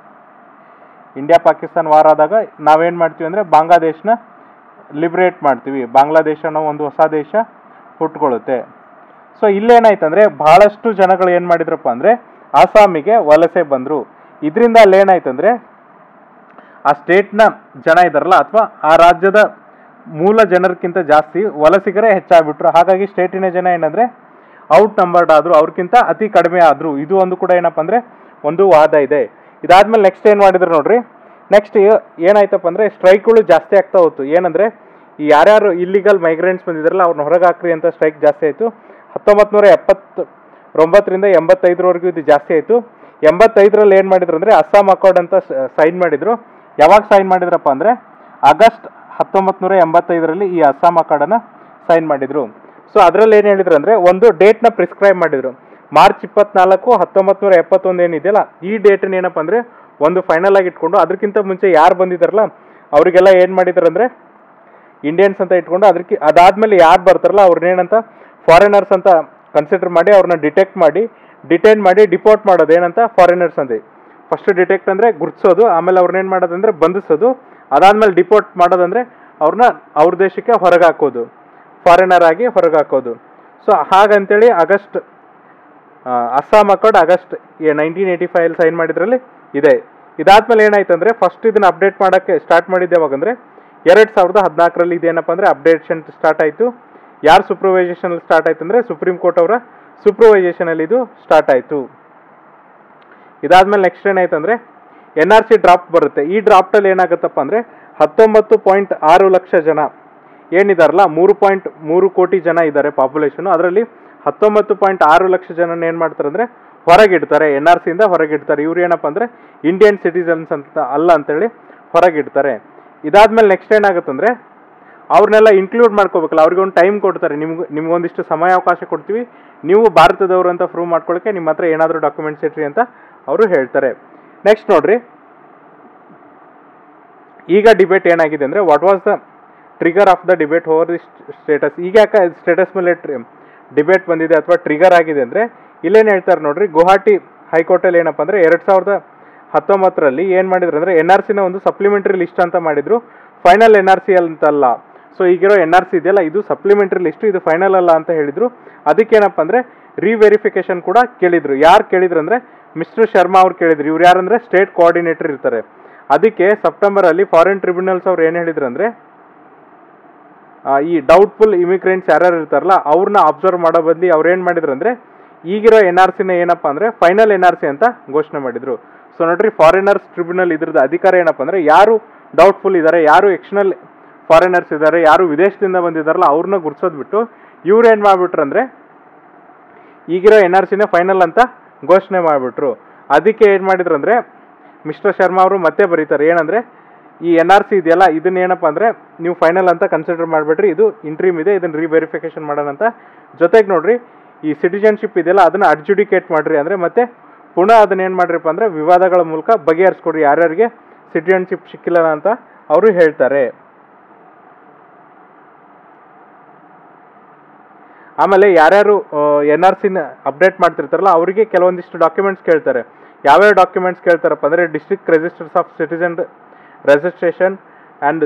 ಇಂಡಿಯಾ ಪಾಕಿಸ್ತಾನ್ ವಾರ ಆದಾಗ ನಾವೇನು ಮಾಡ್ತೀವಿ ಅಂದರೆ ಬಾಂಗ್ಲಾದೇಶನ ಲಿಬ್ರೇಟ್ ಮಾಡ್ತೀವಿ ಬಾಂಗ್ಲಾದೇಶ ಅನ್ನೋ ಒಂದು ಹೊಸ ದೇಶ ಹುಟ್ಕೊಳ್ಳುತ್ತೆ ಸೊ ಇಲ್ಲೇನಾಯ್ತಂದ್ರೆ ಬಹಳಷ್ಟು ಜನಗಳು ಏನು ಮಾಡಿದ್ರಪ್ಪ ಅಂದರೆ ಆಸಾಮಿಗೆ ವಲಸೆ ಬಂದರು ಇದರಿಂದ ಅಲ್ಲಿ ಏನಾಯ್ತಂದ್ರೆ ಆ ಸ್ಟೇಟ್ನ ಜನ ಇದಾರಲ್ಲ ಅಥವಾ ಆ ರಾಜ್ಯದ ಮೂಲ ಜನರಿಗಿಂತ ಜಾಸ್ತಿ ವಲಸಿಗರೇ ಹೆಚ್ಚಾಗ್ಬಿಟ್ರು ಹಾಗಾಗಿ ಸ್ಟೇಟಿನ ಜನ ಏನಂದ್ರೆ ಔಟ್ ನಂಬರ್ಡ್ ಆದ್ರು ಅವ್ರಿಗಿಂತ ಅತಿ ಕಡಿಮೆ ಆದ್ರು ಇದು ಒಂದು ಕೂಡ ಏನಪ್ಪ ಅಂದ್ರೆ ಒಂದು ವಾದ ಇದೆ ಇದಾದ್ಮೇಲೆ ನೆಕ್ಸ್ಟ್ ಏನು ಮಾಡಿದ್ರು ನೋಡ್ರಿ ನೆಕ್ಸ್ಟ್ ಏನಾಯ್ತಪ್ಪ ಅಂದ್ರೆ ಸ್ಟ್ರೈಕ್ಗಳು ಜಾಸ್ತಿ ಆಗ್ತಾ ಹೋಯ್ತು ಏನಂದ್ರೆ ಈ ಯಾರ್ಯಾರು ಇಲ್ಲಿಗಲ್ ಮೈಗ್ರೆಂಟ್ಸ್ ಬಂದಿದ್ರಲ್ಲ ಅವ್ರನ್ನ ಹೊರಗೆ ಹಾಕ್ರಿ ಅಂತ ಸ್ಟ್ರೈಕ್ ಜಾಸ್ತಿ ಆಯಿತು ಹತ್ತೊಂಬತ್ತು ನೂರ ಎಪ್ಪತ್ತು ಒಂಬತ್ತರಿಂದ ಎಂಬತ್ತೈದರವರೆಗೂ ಇದು ಜಾಸ್ತಿ ಆಯಿತು ಎಂಬತ್ತೈದರಲ್ಲಿ ಏನು ಮಾಡಿದ್ರು ಅಂದರೆ ಅಸ್ಸಾಂ ಅಕಾರ್ಡ್ ಅಂತ ಸೈನ್ ಮಾಡಿದ್ರು ಯಾವಾಗ ಸೈನ್ ಮಾಡಿದ್ರಪ್ಪ ಅಂದರೆ ಆಗಸ್ಟ್ ಹತ್ತೊಂಬತ್ತು ನೂರ ಎಂಬತ್ತೈದರಲ್ಲಿ ಈ ಅಸ್ಸಾಂ ಅಕಾರ್ಡನ್ನು ಸೈನ್ ಮಾಡಿದ್ರು ಸೊ ಅದರಲ್ಲಿ ಏನು ಹೇಳಿದ್ರು ಅಂದರೆ ಒಂದು ಡೇಟ್ನ ಪ್ರಿಸ್ಕ್ರೈಬ್ ಮಾಡಿದ್ರು ಮಾರ್ಚ್ ಇಪ್ಪತ್ನಾಲ್ಕು ಹತ್ತೊಂಬತ್ತು ನೂರ ಎಪ್ಪತ್ತೊಂದು ಏನಿದೆಯಲ್ಲ ಈ ಡೇಟನ್ನ ಏನಪ್ಪ ಅಂದರೆ ಒಂದು ಫೈನಲ್ ಆಗಿ ಇಟ್ಕೊಂಡು ಅದಕ್ಕಿಂತ ಮುಂಚೆ ಯಾರು ಬಂದಿದ್ದಾರಲ್ಲ ಅವರಿಗೆಲ್ಲ ಏನು ಮಾಡಿದ್ರು ಅಂದರೆ ಇಂಡಿಯನ್ಸ್ ಅಂತ ಇಟ್ಕೊಂಡು ಅದಕ್ಕೆ ಅದಾದ್ಮೇಲೆ ಯಾರು ಬರ್ತಾರಲ್ಲ ಅವ್ರನ್ನೇನಂತ ಫಾರಿನರ್ಸ್ ಅಂತ ಕನ್ಸಿಡರ್ ಮಾಡಿ ಅವ್ರನ್ನ ಡಿಟೆಕ್ಟ್ ಮಾಡಿ ಡಿಟೈನ್ ಮಾಡಿ ಡಿಪೋರ್ಟ್ ಮಾಡೋದು ಏನಂತ ಫಾರಿನರ್ಸ್ ಅಂತ ಫಸ್ಟ್ ಡಿಟೆಕ್ಟ್ ಅಂದರೆ ಗುರ್ತಿಸೋದು ಆಮೇಲೆ ಅವ್ರನ್ನೇನು ಮಾಡೋದಂದ್ರೆ ಬಂಧಿಸೋದು ಅದಾದ್ಮೇಲೆ ಡಿಪೋರ್ಟ್ ಮಾಡೋದಂದ್ರೆ ಅವ್ರನ್ನ ಅವ್ರ ದೇಶಕ್ಕೆ ಹೊರಗೆ ಹಾಕೋದು ಫಾರಿನರ್ ಆಗಿ ಹೊರಗೆ ಹಾಕೋದು ಸೊ ಹಾಗಂತೇಳಿ ಆಗಸ್ಟ್ ಆ, Assam accord August nineteen eighty five sign ಮಾಡಿದ್ರಲ್ಲಿ ಇದೆ ಇದಾದ್ಮೇಲೆ ಏನಾಯ್ತು ಅಂದ್ರೆ ಫಸ್ಟ್ ಇದನ್ನ ಅಪ್ಡೇಟ್ ಮಾಡೋಕ್ಕೆ ಸ್ಟಾರ್ಟ್ ಮಾಡಿದ್ದೆ ಯಾವಾಗಂದ್ರೆ ಎರಡು ಸಾವಿರದ ಹದಿನಾಲ್ಕರಲ್ಲಿ ಇದೇನಪ್ಪ ಅಂದ್ರೆ ಅಪ್ಡೇಷನ್ ಸ್ಟಾರ್ಟ್ ಆಯಿತು ಯಾರು ಸೂಪರ್ವೈಸೇಷನ್ ಸ್ಟಾರ್ಟ್ ಆಯ್ತು ಅಂದ್ರೆ ಸುಪ್ರೀಂ ಕೋರ್ಟ್ ಅವರ ಸೂಪರ್ವೈಸೇಷನ್ ಅಲ್ಲಿ ಇದು ಸ್ಟಾರ್ಟ್ ಆಯಿತು ಇದಾದ್ಮೇಲೆ ನೆಕ್ಸ್ಟ್ ಏನಾಯ್ತು ಅಂದ್ರೆ ಎನ್ ಆರ್ ಸಿ ಡ್ರಾಫ್ಟ್ ಬರುತ್ತೆ ಈ ಡ್ರಾಫ್ಟಲ್ಲಿ ಏನಾಗುತ್ತಪ್ಪ ಅಂದ್ರೆ ಹತ್ತೊಂಬತ್ತು ಪಾಯಿಂಟ್ ಆರು ಲಕ್ಷ ಜನ ಏನಿದಾರಲ್ಲ ಮೂರು ಪಾಯಿಂಟ್ ಮೂರು ಕೋಟಿ ಜನ ಇದ್ದಾರೆ ಪಾಪ್ಯುಲೇಷನ್ ಅದರಲ್ಲಿ ಹತ್ತೊಂಬತ್ತು ಪಾಯಿಂಟ್ ಆರು ಲಕ್ಷ ಜನ ಏನು ಮಾಡ್ತಾರೆ ಅಂದ್ರೆ ಹೊರಗಿಡ್ತಾರೆ ಎನ್ ಆರ್ ಸಿಯಿಂದ ಹೊರಗಿಡ್ತಾರೆ ಇವ್ರು ಏನಪ್ಪ ಅಂದ್ರೆ ಇಂಡಿಯನ್ ಸಿಟಿಸನ್ಸ್ ಅಂತ ಅಲ್ಲ ಅಂತೇಳಿ ಹೊರಗಿಡ್ತಾರೆ ಇದಾದ್ಮೇಲೆ ನೆಕ್ಸ್ಟ್ ಏನಾಗುತ್ತಂದ್ರೆ ಅವ್ರನ್ನೆಲ್ಲ ಇನ್ಕ್ಲೂಡ್ ಮಾಡ್ಕೋಬೇಕಲ್ಲ ಅವ್ರಿಗೆ ಒಂದು ಟೈಮ್ ಕೊಡ್ತಾರೆ ನಿಮ್ಗೆ ನಿಮ್ಗೊಂದಿಷ್ಟು ಸಮಯಾವಕಾಶ ಕೊಡ್ತೀವಿ ನೀವು ಭಾರತದವರು ಅಂತ ಪ್ರೂವ್ ಮಾಡ್ಕೊಳ್ಳೋಕೆ ನಿಮ್ಮ ಹತ್ರ ಏನಾದರೂ ಡಾಕ್ಯುಮೆಂಟ್ಸ್ ಇಟ್ರಿ ಅಂತ ಅವರು ಹೇಳ್ತಾರೆ ನೆಕ್ಸ್ಟ್ ನೋಡ್ರಿ ಈಗ ಡಿಬೇಟ್ ಏನಾಗಿದೆ ಅಂದರೆ what was the trigger of the debate over the status ಈಗ ಯಾಕೆ ಸ್ಟೇಟಸ್ ಮೇಲೆ ಡಿಬೇಟ್ ಬಂದಿದೆ ಅಥವಾ ಟ್ರಿಗರ್ ಆಗಿದೆ ಅಂದರೆ ಇಲ್ಲೇನು ಹೇಳ್ತಾರೆ ನೋಡ್ರಿ ಗುವಾಹಟಿ ಹೈಕೋರ್ಟಲ್ಲಿ ಏನಪ್ಪ ಅಂದರೆ ಎರಡು ಸಾವಿರದ ಹತ್ತೊಂಬತ್ತರಲ್ಲಿ ಏನು ಮಾಡಿದ್ರು ಅಂದರೆ ಎನ್ ಆರ್ ಸಿನ ಒಂದು ಸಪ್ಲಿಮೆಂಟರಿ ಲಿಸ್ಟ್ ಅಂತ ಮಾಡಿದ್ರು ಫೈನಲ್ ಎನ್ ಆರ್ ಸಿ ಅಂತಲ್ಲ ಸೊ ಈಗಿರೋ ಎನ್ ಆರ್ ಸಿ ಇದೆಯಲ್ಲ ಇದು ಸಪ್ಲಿಮೆಂಟರಿ ಲಿಸ್ಟ್ ಇದು ಫೈನಲ್ ಅಲ್ಲ ಅಂತ ಹೇಳಿದ್ರು ಅದಕ್ಕೇನಪ್ಪ ಅಂದರೆ ರಿವೆರಿಫಿಕೇಶನ್ ಕೂಡ ಕೇಳಿದ್ರು ಯಾರು ಕೇಳಿದ್ರು ಅಂದರೆ ಮಿಸ್ಟರ್ ಶರ್ಮಾ ಅವ್ರು ಕೇಳಿದ್ರು ಇವ್ರು ಯಾರಂದ್ರೆ ಸ್ಟೇಟ್ ಕೋಆರ್ಡಿನೇಟರ್ ಇರ್ತಾರೆ ಅದಕ್ಕೆ ಸೆಪ್ಟೆಂಬರ್ ಅಲ್ಲಿ ಫಾರಿನ್ ಟ್ರಿಬ್ಯುನಲ್ಸ್ ಅವ್ರು ಏನು ಹೇಳಿದ್ರು ಅಂದ್ರೆ ಆ, ಈ ಡೌಟ್ಫುಲ್ ಇಮಿಗ್ರೆಂಟ್ಸ್ ಯಾರ್ಯಾರು ಇರ್ತಾರಲ್ಲ ಅವ್ರನ್ನ ಅಬ್ಸರ್ವ್ ಮಾಡೋ ಬದಲಿ ಅವ್ರು ಏನು ಮಾಡಿದ್ರು ಅಂದ್ರೆ ಈಗಿರೋ ಎನ್ ಆರ್ ಸಿನ ಏನಪ್ಪ ಅಂದ್ರೆ ಫೈನಲ್ ಎನ್ ಆರ್ ಸಿ ಅಂತ ಘೋಷಣೆ ಮಾಡಿದ್ರು ಸೊ ನೋಡ್ರಿ ಫಾರಿನರ್ಸ್ ಟ್ರಿಬ್ಯುನಲ್ ಇದ್ರದ್ದು ಅಧಿಕಾರ ಏನಪ್ಪ ಅಂದ್ರೆ ಯಾರು ಡೌಟ್ಫುಲ್ ಇದ್ದಾರೆ ಯಾರು ಎಕ್ಸ್ಟರ್ನಲ್ ಫಾರಿನರ್ಸ್ ಇದ್ದಾರೆ ಯಾರು ವಿದೇಶದಿಂದ ಬಂದಿದ್ದಾರಲ್ಲ ಅವ್ರನ್ನ ಗುರ್ಸೋದ್ ಬಿಟ್ಟು ಇವ್ರು ಏನು ಮಾಡ್ಬಿಟ್ರು ಅಂದ್ರೆ ಈಗಿರೋ ಎನ್ ಆರ್ ಸಿನ ಫೈನಲ್ ಅಂತ ಘೋಷಣೆ ಮಾಡಿಬಿಟ್ರು ಅದಕ್ಕೆ ಏನು ಮಾಡಿದ್ರು ಅಂದರೆ ಮಿಸ್ಟರ್ ಶರ್ಮಾ ಅವರು ಮತ್ತೆ ಬರೀತಾರೆ ಏನಂದರೆ ಈ ಎನ್ ಆರ್ ಸಿ ಇದೆಯಲ್ಲ ಇದನ್ನ ಏನಪ್ಪ ಅಂದರೆ ನೀವು ಫೈನಲ್ ಅಂತ ಕನ್ಸಿಡರ್ ಮಾಡಿಬಿಟ್ರಿ ಇದು ಇಂಟ್ರೀಮ್ ಇದೆ ಇದನ್ನ ರಿವೆರಿಫಿಕೇಶನ್ ಮಾಡೋಣ ಅಂತ ಜೊತೆಗೆ ನೋಡ್ರಿ ಈ ಸಿಟಿಜನ್ಶಿಪ್ ಇದೆಯಲ್ಲ ಅದನ್ನ ಅಡ್ಜುಡಿಕೇಟ್ ಮಾಡ್ರಿ ಅಂದರೆ ಮತ್ತೆ ಪುನಃ ಅದನ್ನ ಏನು ಮಾಡ್ರಿಪ್ಪ ಅಂದರೆ ವಿವಾದಗಳ ಮೂಲಕ ಬಗೆಹರಿಸ್ಕೊಡ್ರಿ ಯಾರ್ಯಾರಿಗೆ ಸಿಟಿಜನ್ಶಿಪ್ ಸಿಕ್ಕಿಲ್ಲ ಅಂತ ಅವರು ಹೇಳ್ತಾರೆ ಆಮೇಲೆ ಯಾರ್ಯಾರು ಎನ್ ಆರ್ ಸಿನ ಅಪ್ಡೇಟ್ ಮಾಡ್ತಿರ್ತಾರಲ್ಲ ಅವರಿಗೆ ಕೆಲವೊಂದಿಷ್ಟು ಡಾಕ್ಯುಮೆಂಟ್ಸ್ ಕೇಳ್ತಾರೆ ಯಾವ್ಯಾವ ಡಾಕ್ಯುಮೆಂಟ್ಸ್ ಕೇಳ್ತಾರಪ್ಪ ಅಂದರೆ district registers of citizen registration and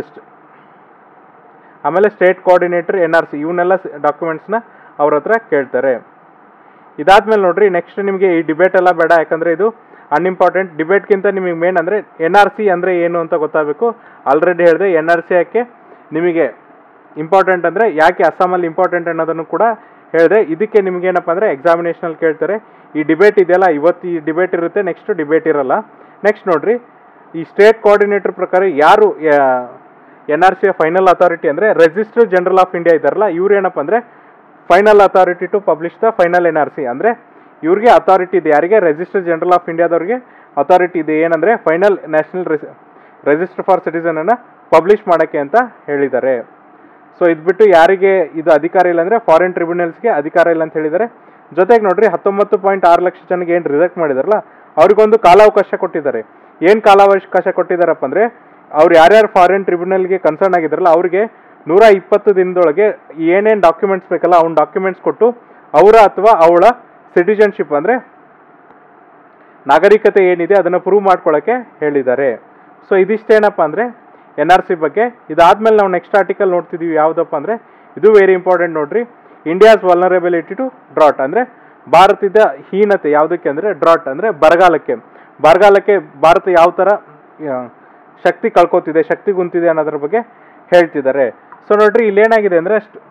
ಆಮೇಲೆ state coordinator N R C ಇವನ್ನೆಲ್ಲ ಡಾಕ್ಯುಮೆಂಟ್ಸ್ನ ಅವ್ರ ಹತ್ರ ಕೇಳ್ತಾರೆ ಇದಾದ್ಮೇಲೆ ನೋಡ್ರಿ ನೆಕ್ಸ್ಟ್ ನಿಮಗೆ ಈ ಡಿಬೇಟ್ ಎಲ್ಲ ಬೇಡ ಯಾಕಂದರೆ ಇದು ಅನ್ಇಂಪಾರ್ಟೆಂಟ್ ಡಿಬೇಟ್ಗಿಂತ ನಿಮಗೆ ಮೇನ್ ಅಂದರೆ ಎನ್ ಆರ್ ಸಿ ಅಂದರೆ ಏನು ಅಂತ ಗೊತ್ತಾಗಬೇಕು ಆಲ್ರೆಡಿ ಹೇಳಿದೆ ಎನ್ ಆರ್ ಸಿ ಯಾಕೆ ನಿಮಗೆ ಇಂಪಾರ್ಟೆಂಟ್ ಅಂದರೆ ಯಾಕೆ ಅಸ್ಸಾಮಲ್ಲಿ ಇಂಪಾರ್ಟೆಂಟ್ ಅನ್ನೋದನ್ನು ಕೂಡ ಹೇಳಿದೆ ಇದಕ್ಕೆ ನಿಮ್ಗೆ ಏನಪ್ಪ ಅಂದರೆ ಎಕ್ಸಾಮಿನೇಷನಲ್ಲಿ ಕೇಳ್ತಾರೆ ಈ ಡಿಬೇಟ್ ಇದೆಯಲ್ಲ ಇವತ್ತು ಈ ಡಿಬೇಟ್ ಇರುತ್ತೆ ನೆಕ್ಸ್ಟ್ ಡಿಬೇಟ್ ಇರಲ್ಲ ನೆಕ್ಸ್ಟ್ ನೋಡ್ರಿ ಈ ಸ್ಟೇಟ್ ಕೋಆರ್ಡಿನೇಟರ್ ಪ್ರಕಾರ ಯಾರು ಎನ್ ಆರ್ ಸಿಯ ಫೈನಲ್ ಅಥಾರಿಟಿ ಅಂದರೆ ರಿಜಿಸ್ಟರ್ ಜನರಲ್ ಆಫ್ ಇಂಡಿಯಾ ಇದ್ದಾರಲ್ಲ ಇವ್ರು ಏನಪ್ಪ ಅಂದರೆ final authority to publish the final N R C ಅಂದರೆ ಇವ್ರಿಗೆ ಅಥಾರಿಟಿ ಇದೆ ಯಾರಿಗೆ ರಿಜಿಸ್ಟರ್ ಜನರಲ್ ಆಫ್ ಇಂಡಿಯಾದವ್ರಿಗೆ ಅಥಾರಿಟಿ ಇದೆ ಏನಂದರೆ ಫೈನಲ್ ನ್ಯಾಷನಲ್ ರಿಜಿಸ್ಟರ್ ಫಾರ್ ಸಿಟಿಸನನ್ನು ಪಬ್ಲಿಷ್ ಮಾಡೋಕ್ಕೆ ಅಂತ ಹೇಳಿದ್ದಾರೆ ಸೊ ಇದು ಬಿಟ್ಟು ಯಾರಿಗೆ ಇದು ಅಧಿಕಾರ ಇಲ್ಲ ಅಂದರೆ ಫಾರಿನ್ ಟ್ರಿಬ್ಯುನಲ್ಸ್ಗೆ ಅಧಿಕಾರ ಇಲ್ಲ ಅಂತ ಹೇಳಿದ್ದಾರೆ ಜೊತೆಗೆ ನೋಡ್ರಿ ಹತ್ತೊಂಬತ್ತು ಪಾಯಿಂಟ್ ಆರು ಲಕ್ಷ ಜನಕ್ಕೆ ಏನು ರಿಜೆಕ್ಟ್ ಮಾಡಿದಾರಲ್ಲ ಅವ್ರಿಗೊಂದು ಕಾಲಾವಕಾಶ ಕೊಟ್ಟಿದ್ದಾರೆ ಏನು ಕಾಲಾವಕಾಶ ಕೊಟ್ಟಿದ್ದಾರಪ್ಪ ಅಂದರೆ ಅವ್ರು ಯಾರ್ಯಾರು ಫಾರಿನ್ ಟ್ರಿಬ್ಯುನಲ್ಗೆ ಕನ್ಸರ್ನ್ ಆಗಿದ್ದಾರಲ್ಲ ಅವ್ರಿಗೆ ನೂರ ಇಪ್ಪತ್ತು ದಿನದೊಳಗೆ ಏನೇನು ಡಾಕ್ಯುಮೆಂಟ್ಸ್ ಬೇಕಲ್ಲ ಅವ್ನ ಡಾಕ್ಯುಮೆಂಟ್ಸ್ ಕೊಟ್ಟು ಅವರ ಅಥವಾ ಅವಳ ಸಿಟಿಜನ್ಶಿಪ್ ಅಂದರೆ ನಾಗರಿಕತೆ ಏನಿದೆ ಅದನ್ನು ಪ್ರೂವ್ ಮಾಡ್ಕೊಳ್ಳೋಕ್ಕೆ ಹೇಳಿದ್ದಾರೆ ಸೊ ಇದಿಷ್ಟೇನಪ್ಪ ಅಂದರೆ ಎನ್ ಆರ್ ಸಿ ಬಗ್ಗೆ ಇದಾದ್ಮೇಲೆ ನಾವು ನೆಕ್ಸ್ಟ್ ಆರ್ಟಿಕಲ್ ನೋಡ್ತಿದೀವಿ ಯಾವುದಪ್ಪ ಅಂದರೆ ಇದು ವೆರಿ ಇಂಪಾರ್ಟೆಂಟ್ ನೋಡ್ರಿ ಇಂಡಿಯಾಸ್ ವಲ್ನರೇಬಿಲಿಟಿ ಟು ಡ್ರಾಟ್ ಅಂದರೆ ಭಾರತದ ಹೀನತೆ ಯಾವುದಕ್ಕೆ ಅಂದರೆ ಡ್ರಾಟ್ ಅಂದರೆ ಬರಗಾಲಕ್ಕೆ ಬರಗಾಲಕ್ಕೆ ಭಾರತ ಯಾವ ಥರ ಆ, ಶಕ್ತಿ ಕಳ್ಕೊತಿದೆ ಶಕ್ತಿ ಕುಂತಿದೆ ಅನ್ನೋದ್ರ ಬಗ್ಗೆ ಹೇಳ್ತಿದ್ದಾರೆ ಸೊ ನೋಡ್ರಿ ಇಲ್ಲೇನಾಗಿದೆ ಅಂದರೆ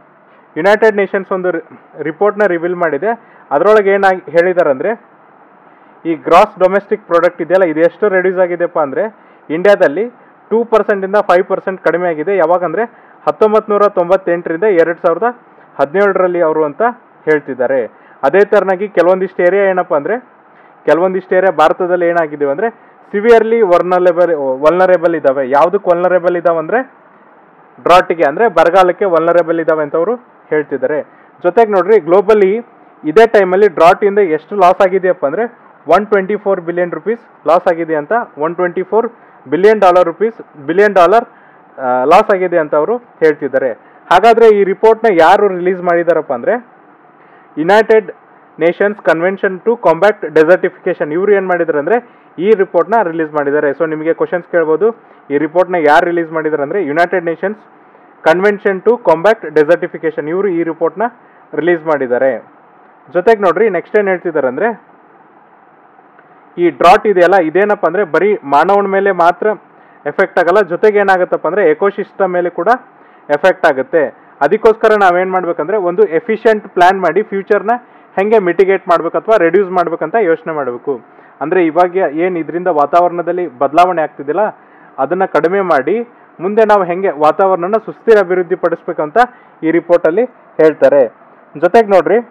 ಯುನೈಟೆಡ್ ನೇಷನ್ಸ್ ಒಂದು ರಿಪೋರ್ಟ್ನ ರಿವೀಲ್ ಮಾಡಿದೆ ಅದರೊಳಗೆ ಏನಾಗಿ ಹೇಳಿದ್ದಾರೆ ಅಂದರೆ ಈ ಗ್ರಾಸ್ ಡೊಮೆಸ್ಟಿಕ್ ಪ್ರಾಡಕ್ಟ್ ಇದೆಯಲ್ಲ ಇದು ಎಷ್ಟು ರೆಡ್ಯೂಸ್ ಆಗಿದೆಪ್ಪ ಅಂದರೆ ಇಂಡಿಯಾದಲ್ಲಿ ಟೂ ಪರ್ಸೆಂಟಿಂದ ಫೈವ್ ಪರ್ಸೆಂಟ್ ಕಡಿಮೆ ಆಗಿದೆ ಯಾವಾಗಂದರೆ ಹತ್ತೊಂಬತ್ತು ನೂರ ತೊಂಬತ್ತೆಂಟರಿಂದ ಎರಡು ಸಾವಿರದ ಹದಿನೇಳರಲ್ಲಿ ಅವರು ಅಂತ ಹೇಳ್ತಿದ್ದಾರೆ ಅದೇ ಥರನಾಗಿ ಕೆಲವೊಂದಿಷ್ಟು ಏರಿಯಾ ಏನಪ್ಪ ಅಂದರೆ ಕೆಲವೊಂದಿಷ್ಟು ಏರಿಯಾ ಭಾರತದಲ್ಲಿ ಏನಾಗಿದ್ದೀವಿ ಅಂದರೆ ಸಿವಿಯರ್ಲಿ ವರ್ನಲೇಬಲ್ ವಲ್ನರೇಬಲ್ ಇದ್ದಾವೆ ಯಾವುದಕ್ಕೆ ವಲ್ನರೇಬಲ್ ಇದಾವೆ ಅಂದರೆ ಡ್ರಾಟಿಗೆ ಅಂದರೆ ಬರಗಾಲಕ್ಕೆ ವಲ್ನರೇಬಲ್ ಇದಾವೆ ಅಂತ ಅವರು ಹೇಳ್ತಿದ್ದಾರೆ ಜೊತೆಗೆ ನೋಡ್ರಿ ಗ್ಲೋಬಲಿ ಇದೇ ಟೈಮಲ್ಲಿ ಡ್ರಾಟಿಂದ ಎಷ್ಟು ಲಾಸ್ ಆಗಿದೆಯಪ್ಪ ಅಂದರೆ one twenty four billion rupees loss ಆಗಿದೆ ಅಂತ one twenty four billion dollar rupees billion dollar loss ಆಗಿದೆ ಅಂತ ಅವರು ಹೇಳ್ತಿದ್ದಾರೆ ಹಾಗಾದರೆ ಈ ರಿಪೋರ್ಟ್ನ ಯಾರು ರಿಲೀಸ್ ಮಾಡಿದಾರಪ್ಪ ಅಂದರೆ United Nations convention to combat desertification ಇವರು ಏನು ಮಾಡಿದ್ದಾರೆ ಅಂದರೆ ಈ ರಿಪೋರ್ಟ್ನ ರಿಲೀಸ್ ಮಾಡಿದ್ದಾರೆ ಸೊ ನಿಮಗೆ ಕ್ವಶನ್ಸ್ ಕೇಳ್ಬೋದು ಈ ರಿಪೋರ್ಟ್ನ ಯಾರು ರಿಲೀಸ್ ಮಾಡಿದ್ದಾರೆ ಅಂದರೆ United Nations convention to combat desertification ಇವರು ಈ ರಿಪೋರ್ಟ್ನ ರಿಲೀಸ್ ಮಾಡಿದ್ದಾರೆ ಜೊತೆಗೆ ನೋಡ್ರಿ ನೆಕ್ಸ್ಟ್ ಏನು ಹೇಳ್ತಿದ್ದಾರೆ ಅಂದರೆ ಈ ಡ್ರಾಟ್ ಇದೆಯಲ್ಲ ಇದೇನಪ್ಪ ಅಂದರೆ ಬರೀ ಮಾನವನ ಮೇಲೆ ಮಾತ್ರ ಎಫೆಕ್ಟ್ ಆಗಲ್ಲ ಜೊತೆಗೆ ಏನಾಗುತ್ತಪ್ಪ ಅಂದರೆ ಎಕೋಸಿಸ್ಟಮ್ ಮೇಲೆ ಕೂಡ ಎಫೆಕ್ಟ್ ಆಗುತ್ತೆ ಅದಕ್ಕೋಸ್ಕರ ನಾವೇನು ಮಾಡ್ಬೇಕಂದ್ರೆ ಒಂದು ಎಫಿಷಿಯಂಟ್ ಪ್ಲ್ಯಾನ್ ಮಾಡಿ ಫ್ಯೂಚರ್ನ ಹೆಂಗೆ ಮಿಟಿಗೇಟ್ ಮಾಡ್ಬೇಕು ಅಥವಾ ರೆಡ್ಯೂಸ್ ಮಾಡ್ಬೇಕಂತ ಯೋಚನೆ ಮಾಡಬೇಕು ಅಂದರೆ ಇವಾಗ ಏನು ಇದರಿಂದ ವಾತಾವರಣದಲ್ಲಿ ಬದಲಾವಣೆ ಆಗ್ತಿದೆಯಲ್ಲ ಅದನ್ನು ಕಡಿಮೆ ಮಾಡಿ ಮುಂದೆ ನಾವು ಹೆಂಗೆ ವಾತಾವರಣನ ಸುಸ್ಥಿರ ಅಭಿವೃದ್ಧಿ ಪಡಿಸ್ಬೇಕಂತ ಈ ರಿಪೋರ್ಟಲ್ಲಿ ಹೇಳ್ತಾರೆ ಜೊತೆಗೆ ನೋಡ್ರಿ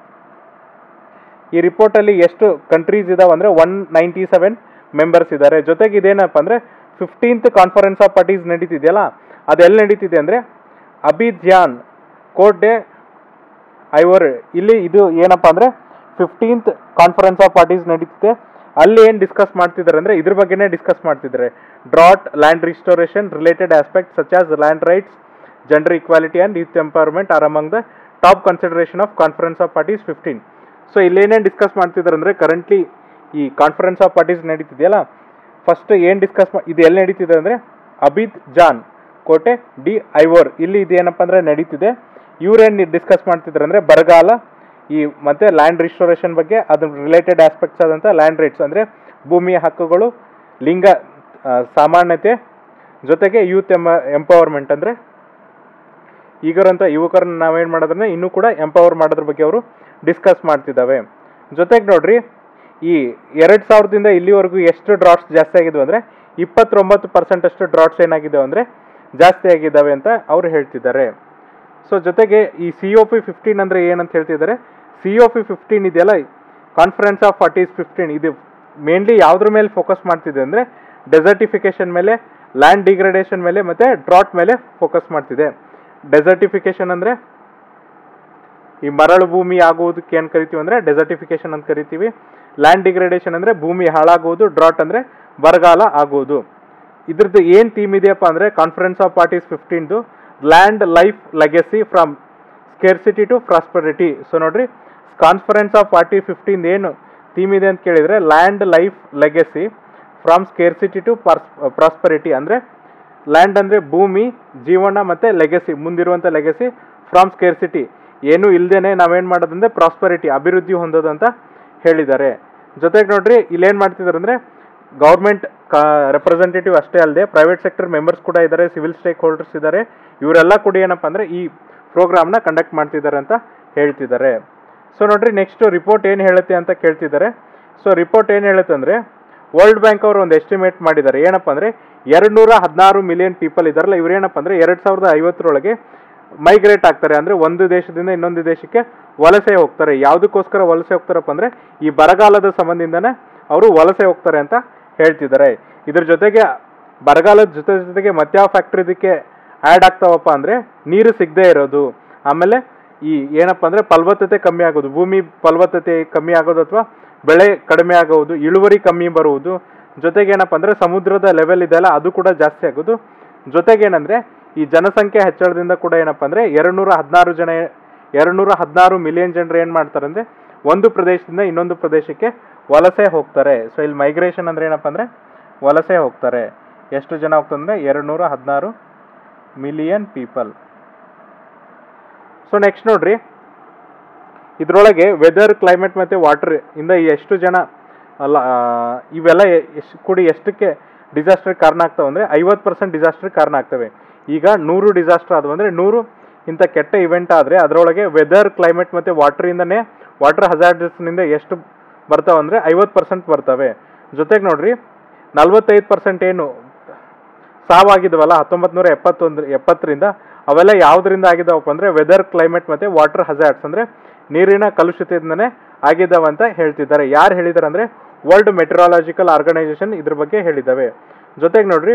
ಈ ರಿಪೋರ್ಟಲ್ಲಿ ಎಷ್ಟು ಕಂಟ್ರೀಸ್ ಇದಾವೆ ಅಂದರೆ ಒನ್ ನೈಂಟಿ ಸೆವೆನ್ ಮೆಂಬರ್ಸ್ ಇದ್ದಾರೆ ಜೊತೆಗೆ ಇದೇನಪ್ಪ ಅಂದರೆ ಫಿಫ್ಟೀನ್ತ್ ಕಾನ್ಫರೆನ್ಸ್ ಆಫ್ ಪಾರ್ಟೀಸ್ ನಡೀತಿದೆಯಲ್ಲ ಅದೆಲ್ಲಿ ನಡೀತಿದೆ ಅಂದರೆ ಅಬಿಧ್ಯಾನ್ ಕೋಟ್ ಡೇ ಐವರ್ ಇಲ್ಲಿ ಇದು ಏನಪ್ಪ ಅಂದರೆ ಫಿಫ್ಟೀನ್ತ್ ಕಾನ್ಫರೆನ್ಸ್ ಆಫ್ ಪಾರ್ಟೀಸ್ ನಡೀತಿದೆ ಅಲ್ಲಿ ಏನು ಡಿಸ್ಕಸ್ ಮಾಡ್ತಿದ್ದಾರೆ ಅಂದರೆ ಇದ್ರ ಬಗ್ಗೆನೇ ಡಿಸ್ಕಸ್ ಮಾಡ್ತಿದ್ದಾರೆ drought land restoration related aspect such as land rights gender equality and youth empowerment are among the top consideration of conference of parties fifteen so ಇಲ್ಲೇನೇನು discuss ಮಾಡ್ತಿದ್ದಾರೆ ಅಂದರೆ ಕರೆಂಟ್ಲಿ ಈ ಕಾನ್ಫರೆನ್ಸ್ ಆಫ್ ಪಾರ್ಟೀಸ್ ನಡೀತಿದೆಯಲ್ಲ first ಏನು discuss ಮಾ ಇದು ಎಲ್ಲಿ ನಡೀತಿದೆ ಅಂದರೆ ಅಬಿದ್ ಜಾನ್ ಕೋಟೆ ಡಿ ಐವೋರ್ ಇಲ್ಲಿ ಇದೇನಪ್ಪ ಅಂದರೆ ನಡೀತಿದೆ ಇವ್ರೇನು ಡಿಸ್ಕಸ್ ಮಾಡ್ತಿದ್ದಾರೆ ಅಂದರೆ ಬರಗಾಲ ಈ ಮತ್ತು ಲ್ಯಾಂಡ್ ರಿಸ್ಟೋರೇಷನ್ ಬಗ್ಗೆ ಅದ್ರ ರಿಲೇಟೆಡ್ ಆಸ್ಪೆಕ್ಟ್ಸ್ ಆದಂಥ ಲ್ಯಾಂಡ್ ರೈಟ್ಸ್ ಅಂದರೆ ಭೂಮಿಯ ಹಕ್ಕುಗಳು ಲಿಂಗ ಆ, ಸಾಮಾನ್ಯತೆ ಜೊತೆಗೆ ಯೂತ್ ಎಂಬ ಎಂಪವರ್ಮೆಂಟ್ ಅಂದರೆ ಈಗರಂತ ಯುವಕರನ್ನ ನಾವೇನು ಮಾಡೋದ್ರೆ ಇನ್ನೂ ಕೂಡ ಎಂಪವರ್ ಮಾಡೋದ್ರ ಬಗ್ಗೆ ಅವರು ಡಿಸ್ಕಸ್ ಮಾಡ್ತಿದ್ದಾವೆ ಜೊತೆಗೆ ನೋಡ್ರಿ ಈ ಎರಡು ಸಾವಿರದಿಂದ ಇಲ್ಲಿವರೆಗೂ ಎಷ್ಟು ಡ್ರಾಟ್ಸ್ ಜಾಸ್ತಿ ಆಗಿದ್ವು ಅಂದರೆ ಇಪ್ಪತ್ತೊಂಬತ್ತು ಪರ್ಸೆಂಟ್ ಅಷ್ಟು ಡ್ರಾಟ್ಸ್ ಏನಾಗಿದ್ದಾವೆ ಅಂದರೆ ಜಾಸ್ತಿ ಆಗಿದ್ದಾವೆ ಅಂತ ಅವ್ರು ಹೇಳ್ತಿದ್ದಾರೆ ಸೊ ಜೊತೆಗೆ ಈ ಸಿ ಒ ಪಿ ಫಿಫ್ಟೀನ್ ಅಂದರೆ ಏನಂತ ಹೇಳ್ತಿದ್ದಾರೆ ಸಿ ಒ ಪಿ ಫಿಫ್ಟೀನ್ ಇದೆಯಲ್ಲ ಕಾನ್ಫರೆನ್ಸ್ ಆಫ್ ಪಾರ್ಟೀಸ್ ಫಿಫ್ಟೀನ್ ಇದು ಮೇನ್ಲಿ ಯಾವುದ್ರ ಮೇಲೆ ಫೋಕಸ್ ಮಾಡ್ತಿದೆ ಅಂದರೆ ಡೆಸರ್ಟಿಫಿಕೇಶನ್ ಮೇಲೆ ಲ್ಯಾಂಡ್ ಡಿಗ್ರೇಡೇಷನ್ ಮೇಲೆ ಮತ್ತು ಡ್ರಾಟ್ ಮೇಲೆ ಫೋಕಸ್ ಮಾಡ್ತಿದೆ ಡೆಸರ್ಟಿಫಿಕೇಶನ್ ಅಂದರೆ ಈ ಮರಳು ಭೂಮಿ ಆಗುವುದಕ್ಕೆ ಏನು ಕರಿತೀವಿ ಅಂದರೆ ಡೆಸರ್ಟಿಫಿಕೇಶನ್ ಅಂತ ಕರಿತೀವಿ ಲ್ಯಾಂಡ್ ಡಿಗ್ರೇಡೇಷನ್ ಅಂದರೆ ಭೂಮಿ ಹಾಳಾಗುವುದು ಡ್ರಾಟ್ ಅಂದರೆ ಬರಗಾಲ ಆಗುವುದು ಇದ್ರದ್ದು ಏನು ಥೀಮ್ ಇದೆಯಪ್ಪ ಅಂದರೆ ಕಾನ್ಫರೆನ್ಸ್ ಆಫ್ ಪಾರ್ಟೀಸ್ ಫಿಫ್ಟೀನ್ದು land life legacy from scarcity to prosperity so ನೋಡ್ರಿ ಕಾನ್ಫರೆನ್ಸ್ ಆಫ್ ಪಾರ್ಟಿ ಫಿಫ್ಟೀನ್ ಏನು ಥೀಮ್ ಇದೆ ಅಂತ ಕೇಳಿದರೆ land life legacy from scarcity to prosperity ಅಂದರೆ ಲ್ಯಾಂಡ್ ಅಂದರೆ ಭೂಮಿ ಜೀವನ ಮತ್ತು ಲೆಗೆಸಿ ಮುಂದಿರುವಂಥ ಲೆಗೆಸಿ ಫ್ರಮ್ ಸ್ಕೇರ್ಸಿಟಿ ಏನೂ ಇಲ್ಲದೇನೆ ನಾವೇನು ಮಾಡೋದಂದ್ರೆ ಪ್ರಾಸ್ಪರಿಟಿ ಅಭಿವೃದ್ಧಿ ಹೊಂದೋದು ಅಂತ ಹೇಳಿದ್ದಾರೆ ಜೊತೆಗೆ ನೋಡ್ರಿ ಇಲ್ಲೇನು ಮಾಡ್ತಿದ್ದಾರೆ ಅಂದರೆ ಗೌರ್ಮೆಂಟ್ ಕಾ ರೆಪ್ರೆಸೆಂಟೇಟಿವ್ ಅಷ್ಟೇ ಅಲ್ಲದೆ ಪ್ರೈವೇಟ್ ಸೆಕ್ಟರ್ ಮೆಂಬರ್ಸ್ ಕೂಡ ಇದ್ದಾರೆ ಸಿವಿಲ್ ಸ್ಟೇಕ್ ಹೋಲ್ಡರ್ಸ್ ಇದ್ದಾರೆ ಇವರೆಲ್ಲ ಕೂಡ ಏನಪ್ಪ ಅಂದರೆ ಈ ಪ್ರೋಗ್ರಾಮ್ನ ಕಂಡಕ್ಟ್ ಮಾಡ್ತಿದ್ದಾರೆ ಅಂತ ಹೇಳ್ತಿದ್ದಾರೆ ಸೊ ನೋಡ್ರಿ ನೆಕ್ಸ್ಟ್ ರಿಪೋರ್ಟ್ ಏನು ಹೇಳುತ್ತೆ ಅಂತ ಕೇಳ್ತಿದ್ದಾರೆ ಸೊ ರಿಪೋರ್ಟ್ ಏನು ಹೇಳುತ್ತೆ ಅಂದರೆ ವರ್ಲ್ಡ್ ಬ್ಯಾಂಕ್ ಅವರು ಒಂದು ಎಸ್ಟಿಮೇಟ್ ಮಾಡಿದ್ದಾರೆ ಏನಪ್ಪ ಅಂದರೆ ಎರಡು ನೂರ ಹದಿನಾರು ಮಿಲಿಯನ್ ಪೀಪಲ್ ಇದ್ದಾರಲ್ಲ ಇವ್ರು ಏನಪ್ಪ ಅಂದರೆ ಎರಡು ಸಾವಿರದ ಐವತ್ತರೊಳಗೆ ಮೈಗ್ರೇಟ್ ಆಗ್ತಾರೆ ಅಂದರೆ ಒಂದು ದೇಶದಿಂದ ಇನ್ನೊಂದು ದೇಶಕ್ಕೆ ವಲಸೆ ಹೋಗ್ತಾರೆ ಯಾವುದಕ್ಕೋಸ್ಕರ ವಲಸೆ ಹೋಗ್ತಾರಪ್ಪ ಅಂದರೆ ಈ ಬರಗಾಲದ ಸಂಬಂಧದಿಂದನೇ ಅವರು ವಲಸೆ ಹೋಗ್ತಾರೆ ಅಂತ ಹೇಳ್ತಿದ್ದಾರೆ ಇದ್ರ ಜೊತೆಗೆ ಬರಗಾಲದ ಜೊತೆ ಜೊತೆಗೆ ಮತ್ಯಾವ ಫ್ಯಾಕ್ಟ್ರಿ ಇದಕ್ಕೆ ಆ್ಯಡ್ ಆಗ್ತಾವಪ್ಪ ಅಂದರೆ ನೀರು ಸಿಗದೇ ಇರೋದು ಆಮೇಲೆ ಈ ಏನಪ್ಪ ಅಂದರೆ ಫಲವತ್ತತೆ ಕಮ್ಮಿ ಆಗೋದು ಭೂಮಿ ಫಲವತ್ತತೆ ಕಮ್ಮಿ ಆಗೋದು ಅಥವಾ ಬೆಳೆ ಕಡಿಮೆ ಆಗೋದು ಇಳುವರಿ ಕಮ್ಮಿ ಬರುವುದು ಜೊತೆಗೆ ಏನಪ್ಪ ಅಂದರೆ ಸಮುದ್ರದ ಲೆವೆಲ್ ಇದೆಯಲ್ಲ ಅದು ಕೂಡ ಜಾಸ್ತಿ ಆಗೋದು ಜೊತೆಗೆ ಏನಂದರೆ ಈ ಜನಸಂಖ್ಯೆ ಹೆಚ್ಚಳದಿಂದ ಕೂಡ ಏನಪ್ಪ ಅಂದರೆ ಎರಡು ನೂರ ಹದಿನಾರು ಜನ ಎರಡು ನೂರ ಹದಿನಾರು ಮಿಲಿಯನ್ ಜನರು ಏನು ಮಾಡ್ತಾರೆ ಅಂದರೆ ಒಂದು ಪ್ರದೇಶದಿಂದ ಇನ್ನೊಂದು ಪ್ರದೇಶಕ್ಕೆ ವಲಸೆ ಹೋಗ್ತಾರೆ ಸೊ ಇಲ್ಲಿ ಮೈಗ್ರೇಷನ್ ಅಂದರೆ ಏನಪ್ಪ ಅಂದರೆ ವಲಸೆ ಹೋಗ್ತಾರೆ ಎಷ್ಟು ಜನ ಹೋಗ್ತಾರೆ ಅಂದರೆ ಎರಡು ನೂರ ಹದಿನಾರು ಮಿಲಿಯನ್ ಪೀಪಲ್ ಸೊ ನೆಕ್ಸ್ಟ್ ನೋಡ್ರಿ ಇದರೊಳಗೆ ವೆದರ್ ಕ್ಲೈಮೇಟ್ ಮತ್ತು ವಾಟರ್ ಇಂದ ಎಷ್ಟು ಜನ ಅಲ್ಲ ಆ, ಇವೆಲ್ಲ ಎಷ್ಟು ಕೂಡಿ ಎಷ್ಟಕ್ಕೆ ಡಿಸಾಸ್ಟರ್ ಕಾರಣ ಆಗ್ತವೆ ಅಂದರೆ ಐವತ್ತು ಪರ್ಸೆಂಟ್ ಡಿಸಾಸ್ಟರ್ ಕಾರಣ ಆಗ್ತವೆ ಈಗ ನೂರು ಡಿಸಾಸ್ಟರ್ ಆದವು ಅಂದರೆ ನೂರು ಇಂಥ ಕೆಟ್ಟ ಇವೆಂಟ್ ಆದರೆ ಅದರೊಳಗೆ ವೆದರ್ ಕ್ಲೈಮೇಟ್ ಮತ್ತು ವಾಟ್ರಿಂದನೇ ವಾಟರ್ ಹಜಾರ್ಡಸ್ನಿಂದ ಎಷ್ಟು ಬರ್ತಾವೆ ಅಂದರೆ ಐವತ್ತು ಪರ್ಸೆಂಟ್ ಬರ್ತವೆ ಜೊತೆಗೆ ನೋಡ್ರಿ ನಲ್ವತ್ತೈದು ಪರ್ಸೆಂಟ್ ಏನು ಸಾವಾಗಿದ್ವಲ್ಲ ಹತ್ತೊಂಬತ್ತು ನೂರ ಎಪ್ಪತ್ತೊಂದು ಎಪ್ಪತ್ತರಿಂದ ಅವೆಲ್ಲ ಯಾವುದರಿಂದ ಆಗಿದಾವಪ್ಪ ಅಂದರೆ ವೆದರ್ ಕ್ಲೈಮೇಟ್ ಮತ್ತು ವಾಟರ್ ಹಜಾರ್ಡ್ಸ್ ಅಂದರೆ ನೀರಿನ ಕಲುಷಿತದಿಂದನೇ ಆಗಿದ್ದಾವೆ ಅಂತ ಹೇಳ್ತಿದ್ದಾರೆ ಯಾರು ಹೇಳಿದ್ದಾರೆ ಅಂದರೆ ವರ್ಲ್ಡ್ ಮೆಟ್ರಾಲಜಿಕಲ್ ಆರ್ಗನೈಸೇಷನ್ ಇದ್ರ ಬಗ್ಗೆ ಹೇಳಿದ್ದಾವೆ ಜೊತೆಗೆ ನೋಡ್ರಿ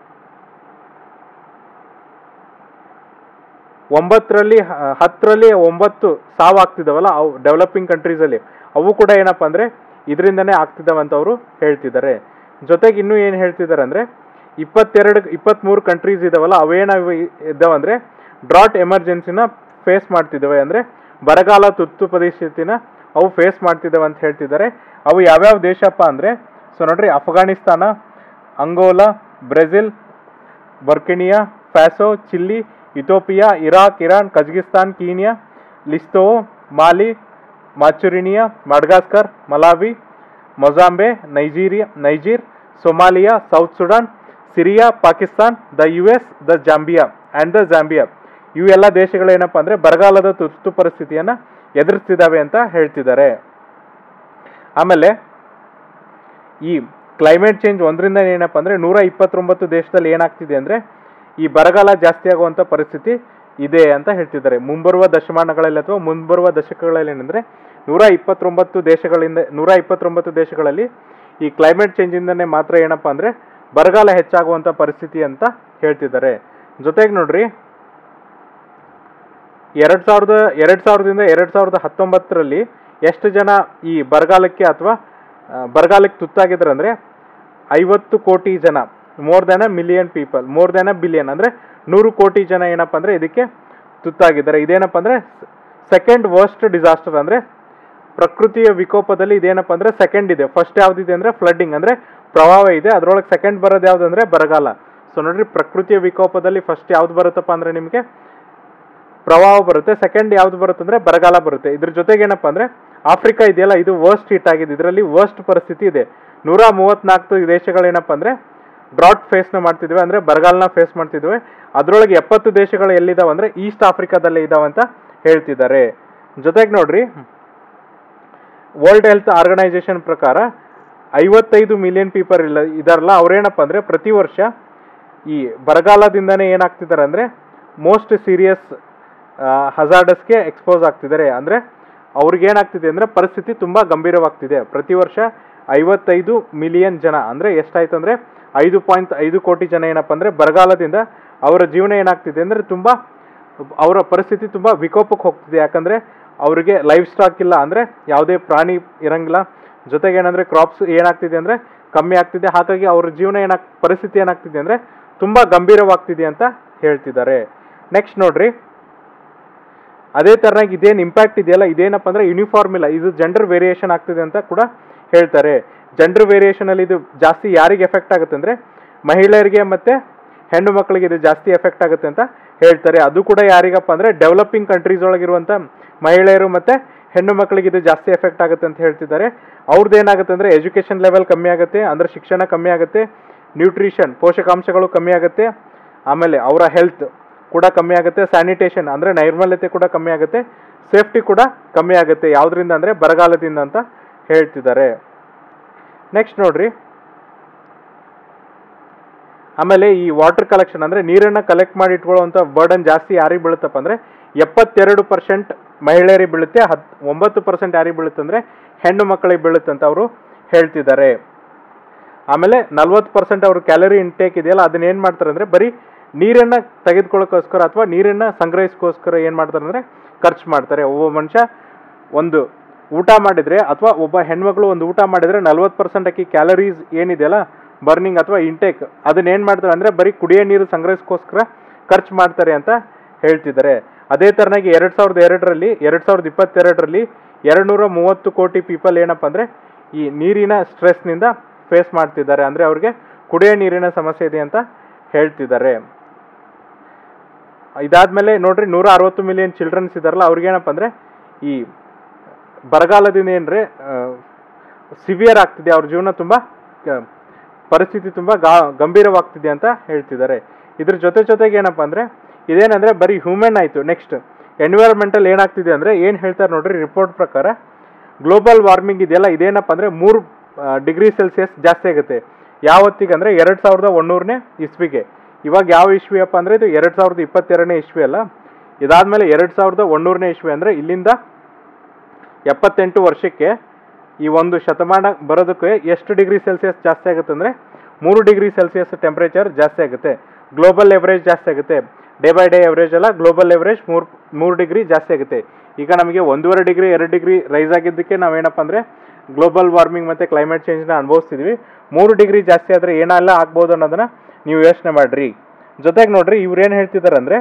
ಒಂಬತ್ತರಲ್ಲಿ ಹ- ಹತ್ತರಲ್ಲಿ ಒಂಬತ್ತು ಸಾವು ಆಗ್ತಿದಾವಲ್ಲ ಅವು ಡೆವಲಪಿಂಗ್ ಕಂಟ್ರೀಸಲ್ಲಿ ಅವು ಕೂಡ ಏನಪ್ಪ ಅಂದರೆ ಇದರಿಂದನೇ ಆಗ್ತಿದ್ದಾವೆ ಅಂತ ಅವರು ಹೇಳ್ತಿದ್ದಾರೆ ಜೊತೆಗೆ ಇನ್ನೂ ಏನು ಹೇಳ್ತಿದ್ದಾರೆ ಅಂದರೆ ಇಪ್ಪತ್ತೆರಡು ಇಪ್ಪತ್ತ್ಮೂರು ಕಂಟ್ರೀಸ್ ಇದಾವಲ್ಲ ಅವೇನಾವ ಇದ್ದಾವೆ ಅಂದರೆ ಡ್ರಾಟ್ ಎಮರ್ಜೆನ್ಸಿನ ಫೇಸ್ ಮಾಡ್ತಿದ್ದಾವೆ ಅಂದರೆ ಬರಗಾಲ ತುರ್ತು ಪರಿಸ್ಥಿತಿನ ಅವು ಫೇಸ್ ಮಾಡ್ತಿದ್ದಾವೆ ಅಂತ ಹೇಳ್ತಿದ್ದಾರೆ ಅವು ಯಾವ್ಯಾವ ದೇಶಪ್ಪ ಅಂದರೆ ಸೊ ನೋಡ್ರಿ Afghanistan Angola Brazil Burkina Faso Chile Ethiopia Iraq Iran Kazakhstan Kenya Lesotho Mali Mauritania Madagascar Malawi Mozambique Nigeria Niger Somalia South Sudan Syria Pakistan the U S the Zambia and the Zambia ಇವು ಎಲ್ಲ ದೇಶಗಳೇನಪ್ಪ ಅಂದರೆ ಬರಗಾಲದ ತುರ್ತು ಪರಿಸ್ಥಿತಿಯನ್ನು ಎದುರಿಸ್ತಿದ್ದಾವೆ ಅಂತ ಹೇಳ್ತಿದ್ದಾರೆ ಆಮೇಲೆ ಈ ಕ್ಲೈಮೇಟ್ ಚೇಂಜ್ ಒಂದರಿಂದ ಏನಪ್ಪ ಅಂದರೆ ನೂರ ಇಪ್ಪತ್ತೊಂಬತ್ತು ದೇಶದಲ್ಲಿ ಏನಾಗ್ತಿದೆ ಅಂದರೆ ಈ ಬರಗಾಲ ಜಾಸ್ತಿ ಆಗುವಂಥ ಪರಿಸ್ಥಿತಿ ಇದೆ ಅಂತ ಹೇಳ್ತಿದ್ದಾರೆ ಮುಂಬರುವ ದಶಮಾನಗಳಲ್ಲಿ ಅಥವಾ ಮುಂಬರುವ ದಶಕಗಳಲ್ಲಿ ಏನಂದರೆ ನೂರ ಇಪ್ಪತ್ತೊಂಬತ್ತು ದೇಶಗಳಿಂದ ನೂರ ಇಪ್ಪತ್ತೊಂಬತ್ತು ದೇಶಗಳಲ್ಲಿ ಈ ಕ್ಲೈಮೇಟ್ ಚೇಂಜಿಂದನೇ ಮಾತ್ರ ಏನಪ್ಪ ಅಂದರೆ ಬರಗಾಲ ಹೆಚ್ಚಾಗುವಂಥ ಪರಿಸ್ಥಿತಿ ಅಂತ ಹೇಳ್ತಿದ್ದಾರೆ ಜೊತೆಗೆ ನೋಡ್ರಿ ಎರಡು ಸಾವಿರದ ಎರಡು ಸಾವಿರದಿಂದ ಎರಡು ಸಾವಿರದ ಹತ್ತೊಂಬತ್ತರಲ್ಲಿ ಎಷ್ಟು ಜನ ಈ ಬರಗಾಲಕ್ಕೆ ಅಥವಾ ಆ, ಬರಗಾಲಕ್ಕೆ ತುತ್ತಾಗಿದ್ದಾರೆ ಅಂದರೆ ಐವತ್ತು ಕೋಟಿ ಜನ more than a million people more than a billion ಅಂದರೆ ನೂರು ಕೋಟಿ ಜನ ಏನಪ್ಪ ಅಂದರೆ ಇದಕ್ಕೆ ತುತ್ತಾಗಿದ್ದಾರೆ ಇದೇನಪ್ಪ ಅಂದರೆ ಸೆಕೆಂಡ್ ವರ್ಸ್ಟ್ ಡಿಸಾಸ್ಟರ್ ಅಂದರೆ ಪ್ರಕೃತಿಯ ವಿಕೋಪದಲ್ಲಿ ಇದೇನಪ್ಪ ಅಂದರೆ ಸೆಕೆಂಡ್ ಇದೆ ಫಸ್ಟ್ ಯಾವ್ದಿದೆ ಅಂದರೆ ಫ್ಲಡ್ಡಿಂಗ್ ಅಂದರೆ ಪ್ರವಾಹ ಇದೆ ಅದರೊಳಗೆ ಸೆಕೆಂಡ್ ಬರೋದು ಯಾವ್ದು ಅಂದರೆ ಬರಗಾಲ ಸೊ ನೋಡ್ರಿ ಪ್ರಕೃತಿಯ ವಿಕೋಪದಲ್ಲಿ ಫಸ್ಟ್ ಯಾವ್ದು ಬರುತ್ತಪ್ಪ ಅಂದರೆ ನಿಮಗೆ ಪ್ರವಾಹ ಬರುತ್ತೆ ಸೆಕೆಂಡ್ ಯಾವ್ದು ಬರುತ್ತೆ ಅಂದ್ರೆ ಬರಗಾಲ ಬರುತ್ತೆ ಇದ್ರ ಜೊತೆಗೆ ಏನಪ್ಪ ಅಂದ್ರೆ ಆಫ್ರಿಕಾ ಇದೆಯಲ್ಲ ಇದು ವರ್ಸ್ಟ್ ಹಿಟ್ ಆಗಿದೆ ಇದರಲ್ಲಿ ವರ್ಸ್ಟ್ ಪರಿಸ್ಥಿತಿ ಇದೆ ನೂರ ಮೂವತ್ನಾಲ್ಕು ದೇಶಗಳೇನಪ್ಪ ಅಂದ್ರೆ ಡ್ರಾಟ್ ಫೇಸ್ನ ಮಾಡ್ತಿದ್ವಿ ಅಂದ್ರೆ ಬರಗಾಲನ ಫೇಸ್ ಮಾಡ್ತಿದ್ವಿ ಅದರೊಳಗೆ ಎಪ್ಪತ್ತು ದೇಶಗಳು ಎಲ್ಲಿದಾವೆ ಅಂದ್ರೆ ಈಸ್ಟ್ ಆಫ್ರಿಕಾದಲ್ಲೇ ಇದಾವೆ ಅಂತ ಹೇಳ್ತಿದ್ದಾರೆ ಜೊತೆಗೆ ನೋಡ್ರಿ ವರ್ಲ್ಡ್ ಹೆಲ್ತ್ ಆರ್ಗನೈಸೇಷನ್ ಪ್ರಕಾರ ಐವತ್ತೈದು ಮಿಲಿಯನ್ ಪೀಪಲ್ ಇಲ್ಲ ಇದಾರಲ್ಲ ಅವ್ರೇನಪ್ಪ ಅಂದ್ರೆ ಪ್ರತಿ ವರ್ಷ ಈ ಬರಗಾಲದಿಂದನೇ ಏನಾಗ್ತಿದ್ದಾರೆ ಅಂದರೆ ಮೋಸ್ಟ್ ಸೀರಿಯಸ್ ಹಜಾರ್ಡಸ್ಗೆ ಎಕ್ಸ್ಪೋಸ್ ಆಗ್ತಿದ್ದಾರೆ ಅಂದರೆ ಅವ್ರಿಗೆ ಏನಾಗ್ತಿದೆ ಅಂದರೆ ಪರಿಸ್ಥಿತಿ ತುಂಬ ಗಂಭೀರವಾಗ್ತಿದೆ ಪ್ರತಿ ವರ್ಷ ಐವತ್ತೈದು ಮಿಲಿಯನ್ ಜನ ಅಂದರೆ ಎಷ್ಟಾಯ್ತು ಅಂದರೆ ಐದು ಪಾಯಿಂಟ್ ಐದು ಕೋಟಿ ಜನ ಏನಪ್ಪ ಅಂದರೆ ಬರಗಾಲದಿಂದ ಅವರ ಜೀವನ ಏನಾಗ್ತಿದೆ ಅಂದರೆ ತುಂಬ ಅವರ ಪರಿಸ್ಥಿತಿ ತುಂಬ ವಿಕೋಪಕ್ಕೆ ಹೋಗ್ತಿದೆ ಯಾಕಂದರೆ ಅವರಿಗೆ ಲೈಫ್ ಸ್ಟಾಕ್ ಇಲ್ಲ ಅಂದರೆ ಯಾವುದೇ ಪ್ರಾಣಿ ಇರಂಗಿಲ್ಲ ಜೊತೆಗೆ ಏನಂದರೆ ಕ್ರಾಪ್ಸ್ ಏನಾಗ್ತಿದೆ ಅಂದರೆ ಕಮ್ಮಿ ಆಗ್ತಿದೆ ಹಾಗಾಗಿ ಅವ್ರ ಜೀವನ ಏನಾಗ್ ಪರಿಸ್ಥಿತಿ ಏನಾಗ್ತಿದೆ ಅಂದರೆ ತುಂಬ ಗಂಭೀರವಾಗ್ತಿದೆ ಅಂತ ಹೇಳ್ತಿದ್ದಾರೆ ನೆಕ್ಸ್ಟ್ ನೋಡ್ರಿ ಅದೇ ಥರನಾಗಿ ಇದೇನು ಇಂಪ್ಯಾಕ್ಟ್ ಇದೆಯಲ್ಲ ಇದೇನಪ್ಪ ಅಂದರೆ ಯೂನಿಫಾರ್ಮ್ ಇಲ್ಲ ಇದು ಜೆಂಡರ್ ವೇರಿಯೇಷನ್ ಆಗ್ತಿದೆ ಅಂತ ಕೂಡ ಹೇಳ್ತಾರೆ ಜೆಂಡರ್ ವೇರಿಯೇಷನಲ್ಲಿ ಇದು ಜಾಸ್ತಿ ಯಾರಿಗೆ ಎಫೆಕ್ಟ್ ಆಗುತ್ತೆ ಅಂದರೆ ಮಹಿಳೆಯರಿಗೆ ಮತ್ತು ಹೆಣ್ಣು ಮಕ್ಕಳಿಗೆ ಇದು ಜಾಸ್ತಿ ಎಫೆಕ್ಟ್ ಆಗುತ್ತೆ ಅಂತ ಹೇಳ್ತಾರೆ ಅದು ಕೂಡ ಯಾರಿಗಪ್ಪ ಅಂದರೆ ಡೆವಲಪಿಂಗ್ ಕಂಟ್ರೀಸ್ ಒಳಗಿರುವಂಥ ಮಹಿಳೆಯರು ಮತ್ತು ಹೆಣ್ಣು ಮಕ್ಕಳಿಗೆ ಇದು ಜಾಸ್ತಿ ಎಫೆಕ್ಟ್ ಆಗುತ್ತೆ ಅಂತ ಹೇಳ್ತಿದ್ದಾರೆ ಅವ್ರದ್ದು ಏನಾಗುತ್ತೆ ಅಂದರೆ ಎಜುಕೇಷನ್ ಲೆವೆಲ್ ಕಮ್ಮಿ ಆಗುತ್ತೆ ಅಂದರೆ ಶಿಕ್ಷಣ ಕಮ್ಮಿ ಆಗುತ್ತೆ ನ್ಯೂಟ್ರಿಷನ್ ಪೋಷಕಾಂಶಗಳು ಕಮ್ಮಿ ಆಗುತ್ತೆ ಆಮೇಲೆ ಅವರ ಹೆಲ್ತ್ ಕೂಡ ಕಮ್ಮಿ ಆಗುತ್ತೆ ಸ್ಯಾನಿಟೇಷನ್ ಅಂದರೆ ನೈರ್ಮಲ್ಯತೆ ಕೂಡ ಕಮ್ಮಿ ಆಗುತ್ತೆ ಸೇಫ್ಟಿ ಕೂಡ ಕಮ್ಮಿ ಆಗುತ್ತೆ ಯಾವುದರಿಂದ ಅಂದರೆ ಬರಗಾಲದಿಂದ ಅಂತ ಹೇಳ್ತಿದ್ದಾರೆ ನೆಕ್ಸ್ಟ್ ನೋಡ್ರಿ ಆಮೇಲೆ ಈ ವಾಟರ್ ಕಲೆಕ್ಷನ್ ಅಂದರೆ ನೀರನ್ನು ಕಲೆಕ್ಟ್ ಮಾಡಿ ಇಟ್ಕೊಳ್ಳುವಂಥ ಬರ್ಡನ್ ಜಾಸ್ತಿ ಯಾರಿಗೆ ಬೀಳುತ್ತಪ್ಪ ಅಂದರೆ ಎಪ್ಪತ್ತೆರಡು ಪರ್ಸೆಂಟ್ ಮಹಿಳೆಯರಿಗೆ ಬೀಳುತ್ತೆ ಹತ್ ಒಂಬತ್ತು ಪರ್ಸೆಂಟ್ ಯಾರಿಗೆ ಬೀಳುತ್ತೆ ಅಂದರೆ ಹೆಣ್ಣು ಮಕ್ಕಳಿಗೆ ಬೀಳುತ್ತೆ ಅಂತ ಅವರು ಹೇಳ್ತಿದ್ದಾರೆ ಆಮೇಲೆ ನಲ್ವತ್ತು ಪರ್ಸೆಂಟ್ ಅವ್ರ ಕ್ಯಾಲರಿ ಇಂಟೇಕ್ ಇದೆಯಲ್ಲ ಅದನ್ನ ಏನು ಮಾಡ್ತಾರೆ ಅಂದರೆ ಬರೀ ನೀರನ್ನು ತೆಗೆದುಕೊಳ್ಳೋಕ್ಕೋಸ್ಕರ ಅಥವಾ ನೀರನ್ನು ಸಂಗ್ರಹಿಸ್ಕೋಸ್ಕರ ಏನು ಮಾಡ್ತಾರೆ ಅಂದರೆ ಖರ್ಚು ಮಾಡ್ತಾರೆ ಒಬ್ಬ ಮನುಷ್ಯ ಒಂದು ಊಟ ಮಾಡಿದರೆ ಅಥವಾ ಒಬ್ಬ ಹೆಣ್ಮಗಳು ಒಂದು ಊಟ ಮಾಡಿದರೆ ನಲ್ವತ್ತು ಪರ್ಸೆಂಟ್ ಅಕ್ಕಿ ಕ್ಯಾಲರೀಸ್ ಏನಿದೆಯಲ್ಲ ಬರ್ನಿಂಗ್ ಅಥವಾ ಇಂಟೇಕ್ ಅದನ್ನ ಏನು ಮಾಡ್ತಾರೆ ಅಂದರೆ ಬರೀ ಕುಡಿಯೋ ನೀರು ಸಂಗ್ರಹಿಸ್ಕೋಸ್ಕರ ಖರ್ಚು ಮಾಡ್ತಾರೆ ಅಂತ ಹೇಳ್ತಿದ್ದಾರೆ ಅದೇ ಥರನಾಗಿ ಎರಡು ಸಾವಿರದ ಎರಡರಲ್ಲಿ ಎರಡು ಸಾವಿರದ ಇಪ್ಪತ್ತೆರಡರಲ್ಲಿ ಎರಡು ನೂರ ಮೂವತ್ತು ಕೋಟಿ ಪೀಪಲ್ ಏನಪ್ಪ ಅಂದರೆ ಈ ನೀರಿನ ಸ್ಟ್ರೆಸ್ನಿಂದ ಫೇಸ್ ಮಾಡ್ತಿದ್ದಾರೆ ಅಂದರೆ ಅವ್ರಿಗೆ ಕುಡಿಯೋ ನೀರಿನ ಸಮಸ್ಯೆ ಇದೆ ಅಂತ ಹೇಳ್ತಿದ್ದಾರೆ ಇದಾದ್ಮೇಲೆ ನೋಡ್ರಿ ನೂರ ಅರವತ್ತು ಮಿಲಿಯನ್ ಚಿಲ್ಡ್ರನ್ಸ್ ಇದಾರಲ್ಲ ಅವ್ರಿಗೇನಪ್ಪ ಅಂದರೆ ಈ ಬರಗಾಲದಿಂದ ಏನ್ರೆ ಸಿವಿಯರ್ ಆಗ್ತಿದೆ ಅವ್ರ ಜೀವನ ತುಂಬ ಕ- ಪರಿಸ್ಥಿತಿ ತುಂಬ ಗಾ ಗಂಭೀರವಾಗ್ತಿದೆ ಅಂತ ಹೇಳ್ತಿದ್ದಾರೆ ಇದ್ರ ಜೊತೆ ಜೊತೆಗೆ ಏನಪ್ಪ ಅಂದರೆ ಇದೇನಂದರೆ ಬರೀ ಹ್ಯೂಮನ್ ಆಯಿತು ನೆಕ್ಸ್ಟ್ ಎನ್ವಿರಾನ್ಮೆಂಟಲ್ ಏನಾಗ್ತಿದೆ ಅಂದರೆ ಏನು ಹೇಳ್ತಾರೆ ನೋಡ್ರಿ ರಿಪೋರ್ಟ್ ಪ್ರಕಾರ ಗ್ಲೋಬಲ್ ವಾರ್ಮಿಂಗ್ ಇದೆಯಲ್ಲ ಇದೇನಪ್ಪ ಅಂದರೆ ಮೂರು ಡಿಗ್ರಿ ಸೆಲ್ಸಿಯಸ್ ಜಾಸ್ತಿ ಆಗುತ್ತೆ ಯಾವತ್ತಿಗೆ ಅಂದರೆ ಎರಡು ಸಾವಿರದ ಒಂದೂರನೇ ಇಸ್ವಿಗೆ ಇವಾಗ ಯಾವ ಇಸ್ವಿ ಅಪ್ಪ ಅಂದರೆ ಇದು ಎರಡು ಸಾವಿರದ ಇಪ್ಪತ್ತೆರಡನೇ ಇಸ್ವಿ ಅಲ್ಲ ಇದಾದಮೇಲೆ ಎರಡು ಸಾವಿರದ ಒಂದೂರನೇ ಇಸ್ವಿ ಅಂದರೆ ಇಲ್ಲಿಂದ ಎಪ್ಪತ್ತೆಂಟು ವರ್ಷಕ್ಕೆ ಈ ಒಂದು ಶತಮಾನ ಬರೋದಕ್ಕೆ ಎಷ್ಟು ಡಿಗ್ರಿ ಸೆಲ್ಸಿಯಸ್ ಜಾಸ್ತಿ ಆಗುತ್ತೆ ಅಂದರೆ ಮೂರು ಡಿಗ್ರಿ ಸೆಲ್ಸಿಯಸ್ ಟೆಂಪ್ರೇಚರ್ ಜಾಸ್ತಿ ಆಗುತ್ತೆ ಗ್ಲೋಬಲ್ ಎವರೇಜ್ ಜಾಸ್ತಿ ಆಗುತ್ತೆ ಡೇ ಬೈ ಡೇ ಎವರೇಜ್ ಅಲ್ಲ ಗ್ಲೋಬಲ್ ಎವರೇಜ್ ಮೂರು ಮೂರು ಡಿಗ್ರಿ ಜಾಸ್ತಿ ಆಗುತ್ತೆ ಈಗ ನಮಗೆ ಒಂದೂವರೆ ಡಿಗ್ರಿ ಎರಡು ಡಿಗ್ರಿ ರೈಸ್ ಆಗಿದ್ದಕ್ಕೆ ನಾವೇನಪ್ಪ ಅಂದರೆ ಗ್ಲೋಬಲ್ ವಾರ್ಮಿಂಗ್ ಮತ್ತು ಕ್ಲೈಮೇಟ್ ಚೇಂಜ್ನ ಅನುಭವಿಸ್ತಿದ್ವಿ ಮೂರು ಡಿಗ್ರಿ ಜಾಸ್ತಿ ಆದರೆ ಏನೆಲ್ಲ ಆಗ್ಬೋದು ಅನ್ನೋದನ್ನ ನೀವು ಯೋಚನೆ ಮಾಡಿರಿ ಜೊತೆಗೆ ನೋಡ್ರಿ ಇವ್ರು ಏನು ಹೇಳ್ತಿದ್ದಾರೆ ಅಂದರೆ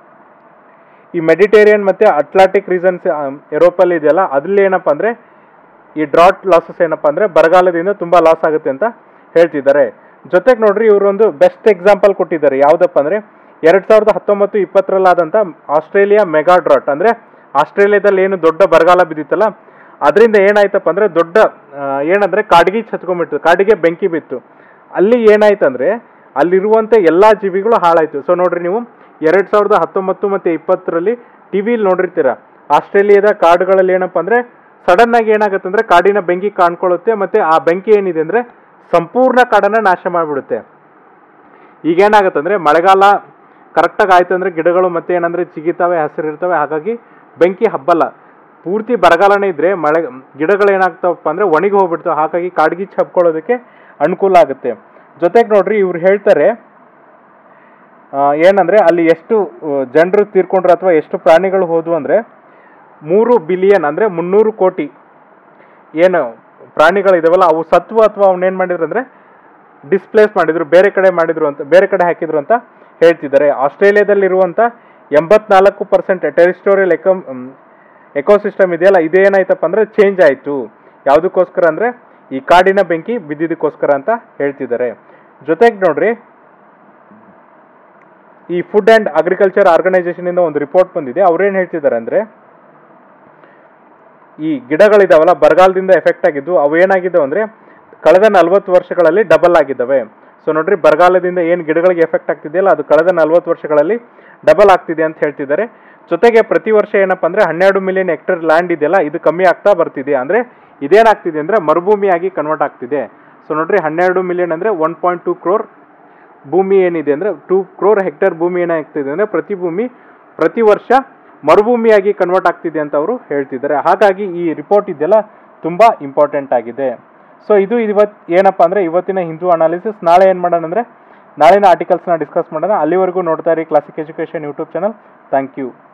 ಈ ಮೆಡಿಟೇರಿಯನ್ ಮತ್ತು ಅಟ್ಲಾಂಟಿಕ್ ರೀಸನ್ಸ್ ಯುರೋಪಲ್ಲಿ ಇದೆಯಲ್ಲ ಅದ್ರಲ್ಲಿ ಏನಪ್ಪ ಅಂದರೆ ಈ ಡ್ರಾಟ್ ಲಾಸಸ್ ಏನಪ್ಪ ಅಂದರೆ ಬರಗಾಲದಿಂದ ತುಂಬ ಲಾಸ್ ಆಗುತ್ತೆ ಅಂತ ಹೇಳ್ತಿದ್ದಾರೆ ಜೊತೆಗೆ ನೋಡ್ರಿ ಇವರೊಂದು ಬೆಸ್ಟ್ ಎಕ್ಸಾಂಪಲ್ ಕೊಟ್ಟಿದ್ದಾರೆ ಯಾವುದಪ್ಪ ಅಂದರೆ ಎರಡು ಸಾವಿರದ ಹತ್ತೊಂಬತ್ತು ಇಪ್ಪತ್ತರಲ್ಲಾದಂಥ ಆಸ್ಟ್ರೇಲಿಯಾ ಮೆಗಾ ಡ್ರಾಟ್ ಅಂದರೆ ಆಸ್ಟ್ರೇಲಿಯಾದಲ್ಲಿ ಏನು ದೊಡ್ಡ ಬರಗಾಲ ಬಿದ್ದಿತ್ತಲ್ಲ ಅದರಿಂದ ಏನಾಯ್ತಪ್ಪ ಅಂದರೆ ದೊಡ್ಡ ಆ, ಏನಂದ್ರೆ ಕಾಡಿಗೆ ಹಚ್ಕೊಂಡ್ಬಿಟ್ಟು ಕಾಡಿಗೆ ಬೆಂಕಿ ಬಿತ್ತು ಅಲ್ಲಿ ಏನಾಯ್ತಂದ್ರೆ ಅಲ್ಲಿರುವಂಥ ಎಲ್ಲ ಜೀವಿಗಳು ಹಾಳಾಯ್ತು ಸೊ ನೋಡ್ರಿ ನೀವು ಎರಡು ಸಾವಿರದ ಹತ್ತೊಂಬತ್ತು ಮತ್ತು ಇಪ್ಪತ್ತರಲ್ಲಿ ಟಿ ವಿಲಿ ನೋಡಿರ್ತೀರ ಆಸ್ಟ್ರೇಲಿಯಾದ ಕಾಡುಗಳಲ್ಲಿ ಏನಪ್ಪ ಅಂದರೆ ಸಡನ್ ಆಗಿ ಏನಾಗುತ್ತೆ ಅಂದರೆ ಕಾಡಿನ ಬೆಂಕಿ ಕಾಣ್ಕೊಳ್ಳುತ್ತೆ ಮತ್ತು ಆ ಬೆಂಕಿ ಏನಿದೆ ಅಂದರೆ ಸಂಪೂರ್ಣ ಕಾಡನ್ನು ನಾಶ ಮಾಡಿಬಿಡುತ್ತೆ ಈಗ ಏನಾಗುತ್ತೆ ಅಂದರೆ ಮಳೆಗಾಲ ಕರೆಕ್ಟಾಗಿ ಆಯ್ತು ಅಂದರೆ ಗಿಡಗಳು ಮತ್ತೆ ಏನಂದರೆ ಚಿಗಿತಾವೆ ಹಸಿರಿರ್ತವೆ ಹಾಗಾಗಿ ಬೆಂಕಿ ಹಬ್ಬಲ್ಲ ಪೂರ್ತಿ ಬರಗಾಲನೇ ಇದ್ರೆ ಮಳೆ ಗಿಡಗಳು ಏನಾಗ್ತಾವಪ್ಪ ಅಂದರೆ ಒಣಗಿ ಹೋಗ್ಬಿಡ್ತಾವೆ ಹಾಗಾಗಿ ಕಾಡ್ಗಿಚ್ಚು ಹಬ್ಕೊಳ್ಳೋದಕ್ಕೆ ಅನುಕೂಲ ಆಗುತ್ತೆ ಜೊತೆಗೆ ನೋಡ್ರಿ ಇವ್ರು ಹೇಳ್ತಾರೆ ಆ, ಏನಂದ್ರೆ ಅಲ್ಲಿ ಎಷ್ಟು ಜನರು ತೀರ್ಕೊಂಡ್ರು ಅಥವಾ ಎಷ್ಟು ಪ್ರಾಣಿಗಳು ಹೋದ್ವು ಅಂದರೆ ಮೂರು ಬಿಲಿಯನ್ ಅಂದರೆ ಮುನ್ನೂರು ಕೋಟಿ ಏನು ಪ್ರಾಣಿಗಳಿದಾವಲ್ಲ ಅವು ಸತ್ವ ಅಥವಾ ಅವನ್ನೇನು ಮಾಡಿದ್ರು ಅಂದರೆ ಡಿಸ್ಪ್ಲೇಸ್ ಮಾಡಿದ್ರು ಬೇರೆ ಕಡೆ ಮಾಡಿದ್ರು ಅಂತ ಬೇರೆ ಕಡೆ ಹಾಕಿದ್ರು ಅಂತ ಹೇಳ್ತಿದ್ದಾರೆ ಆಸ್ಟ್ರೇಲಿಯಾದಲ್ಲಿರುವಂಥ ಎಂಬತ್ನಾಲ್ಕು ಪರ್ಸೆಂಟ್ ಟೆರಿಸ್ಟೋರಿಯಲ್ ಎಕೋ ಎಕೋಸಿಸ್ಟಮ್ ಇದೆಯಲ್ಲ ಇದೇನಾಯ್ತಪ್ಪ ಅಂದರೆ ಚೇಂಜ್ ಆಯಿತು ಯಾವುದಕ್ಕೋಸ್ಕರ ಅಂದರೆ ಈ ಕಾಡಿನ ಬೆಂಕಿ ಬಿದ್ದಿದ್ದಕ್ಕೋಸ್ಕರ ಅಂತ ಹೇಳ್ತಿದ್ದಾರೆ ಜೊತೆಗೆ ನೋಡ್ರಿ ಈ ಫುಡ್ ಆ್ಯಂಡ್ ಅಗ್ರಿಕಲ್ಚರ್ ಆರ್ಗನೈಸೇಷನಿಂದ ಒಂದು ರಿಪೋರ್ಟ್ ಬಂದಿದೆ ಅವ್ರೇನು ಹೇಳ್ತಿದ್ದಾರೆ ಅಂದರೆ ಈ ಗಿಡಗಳಿದಾವಲ್ಲ ಬರಗಾಲದಿಂದ ಎಫೆಕ್ಟ್ ಆಗಿದ್ದು ಅವು ಏನಾಗಿದ್ದಾವೆ ಅಂದರೆ ಕಳೆದ ನಲವತ್ತು ವರ್ಷಗಳಲ್ಲಿ ಡಬಲ್ ಆಗಿದ್ದಾವೆ ಸೊ ನೋಡ್ರಿ ಬರಗಾಲದಿಂದ ಏನು ಗಿಡಗಳಿಗೆ ಎಫೆಕ್ಟ್ ಆಗ್ತಿದೆಯಲ್ಲ ಅದು ಕಳೆದ ನಲವತ್ತು ವರ್ಷಗಳಲ್ಲಿ ಡಬಲ್ ಆಗ್ತಿದೆ ಅಂತ ಹೇಳ್ತಿದ್ದಾರೆ ಜೊತೆಗೆ ಪ್ರತಿ ವರ್ಷ ಏನಪ್ಪ ಅಂದರೆ ಹನ್ನೆರಡು ಮಿಲಿಯನ್ ಹೆಕ್ಟರ್ ಲ್ಯಾಂಡ್ ಇದೆಯಲ್ಲ ಇದು ಕಮ್ಮಿ ಆಗ್ತಾ ಬರ್ತಿದೆ ಅಂದರೆ ಇದೇನಾಗ್ತಿದೆ ಅಂದರೆ ಮರುಭೂಮಿಯಾಗಿ ಕನ್ವರ್ಟ್ ಆಗ್ತಿದೆ ಸೊ ನೋಡ್ರಿ ಹನ್ನೆರಡು ಮಿಲಿಯನ್ ಅಂದರೆ ಒನ್ ಪಾಯಿಂಟ್ ಟೂ ಕ್ರೋರ್ ಭೂಮಿ ಏನಿದೆ ಅಂದರೆ ಟೂ ಕ್ರೋರ್ ಹೆಕ್ಟೇರ್ ಭೂಮಿ ಏನಾಗ್ತಿದೆ ಅಂದರೆ ಪ್ರತಿ ಭೂಮಿ ಪ್ರತಿ ವರ್ಷ ಮರುಭೂಮಿಯಾಗಿ ಕನ್ವರ್ಟ್ ಆಗ್ತಿದೆ ಅಂತ ಅವರು ಹೇಳ್ತಿದ್ದಾರೆ ಹಾಗಾಗಿ ಈ ರಿಪೋರ್ಟ್ ಇದೆಯಲ್ಲ ತುಂಬ ಇಂಪಾರ್ಟೆಂಟ್ ಆಗಿದೆ ಸೊ ಇದು ಇವತ್ತು ಏನಪ್ಪ ಅಂದರೆ ಇವತ್ತಿನ ಹಿಂದೂ ಅನಾಲಿಸಿಸ್ ನಾಳೆ ಏನು ಮಾಡೋಣ ಅಂದರೆ ನಾಳಿನ ಆರ್ಟಿಕಲ್ಸ್ನ ಡಿಸ್ಕಸ್ ಮಾಡೋಣ ಅಲ್ಲಿವರೆಗೂ ನೋಡ್ತಾ ಇರಿ classic education YouTube channel thank you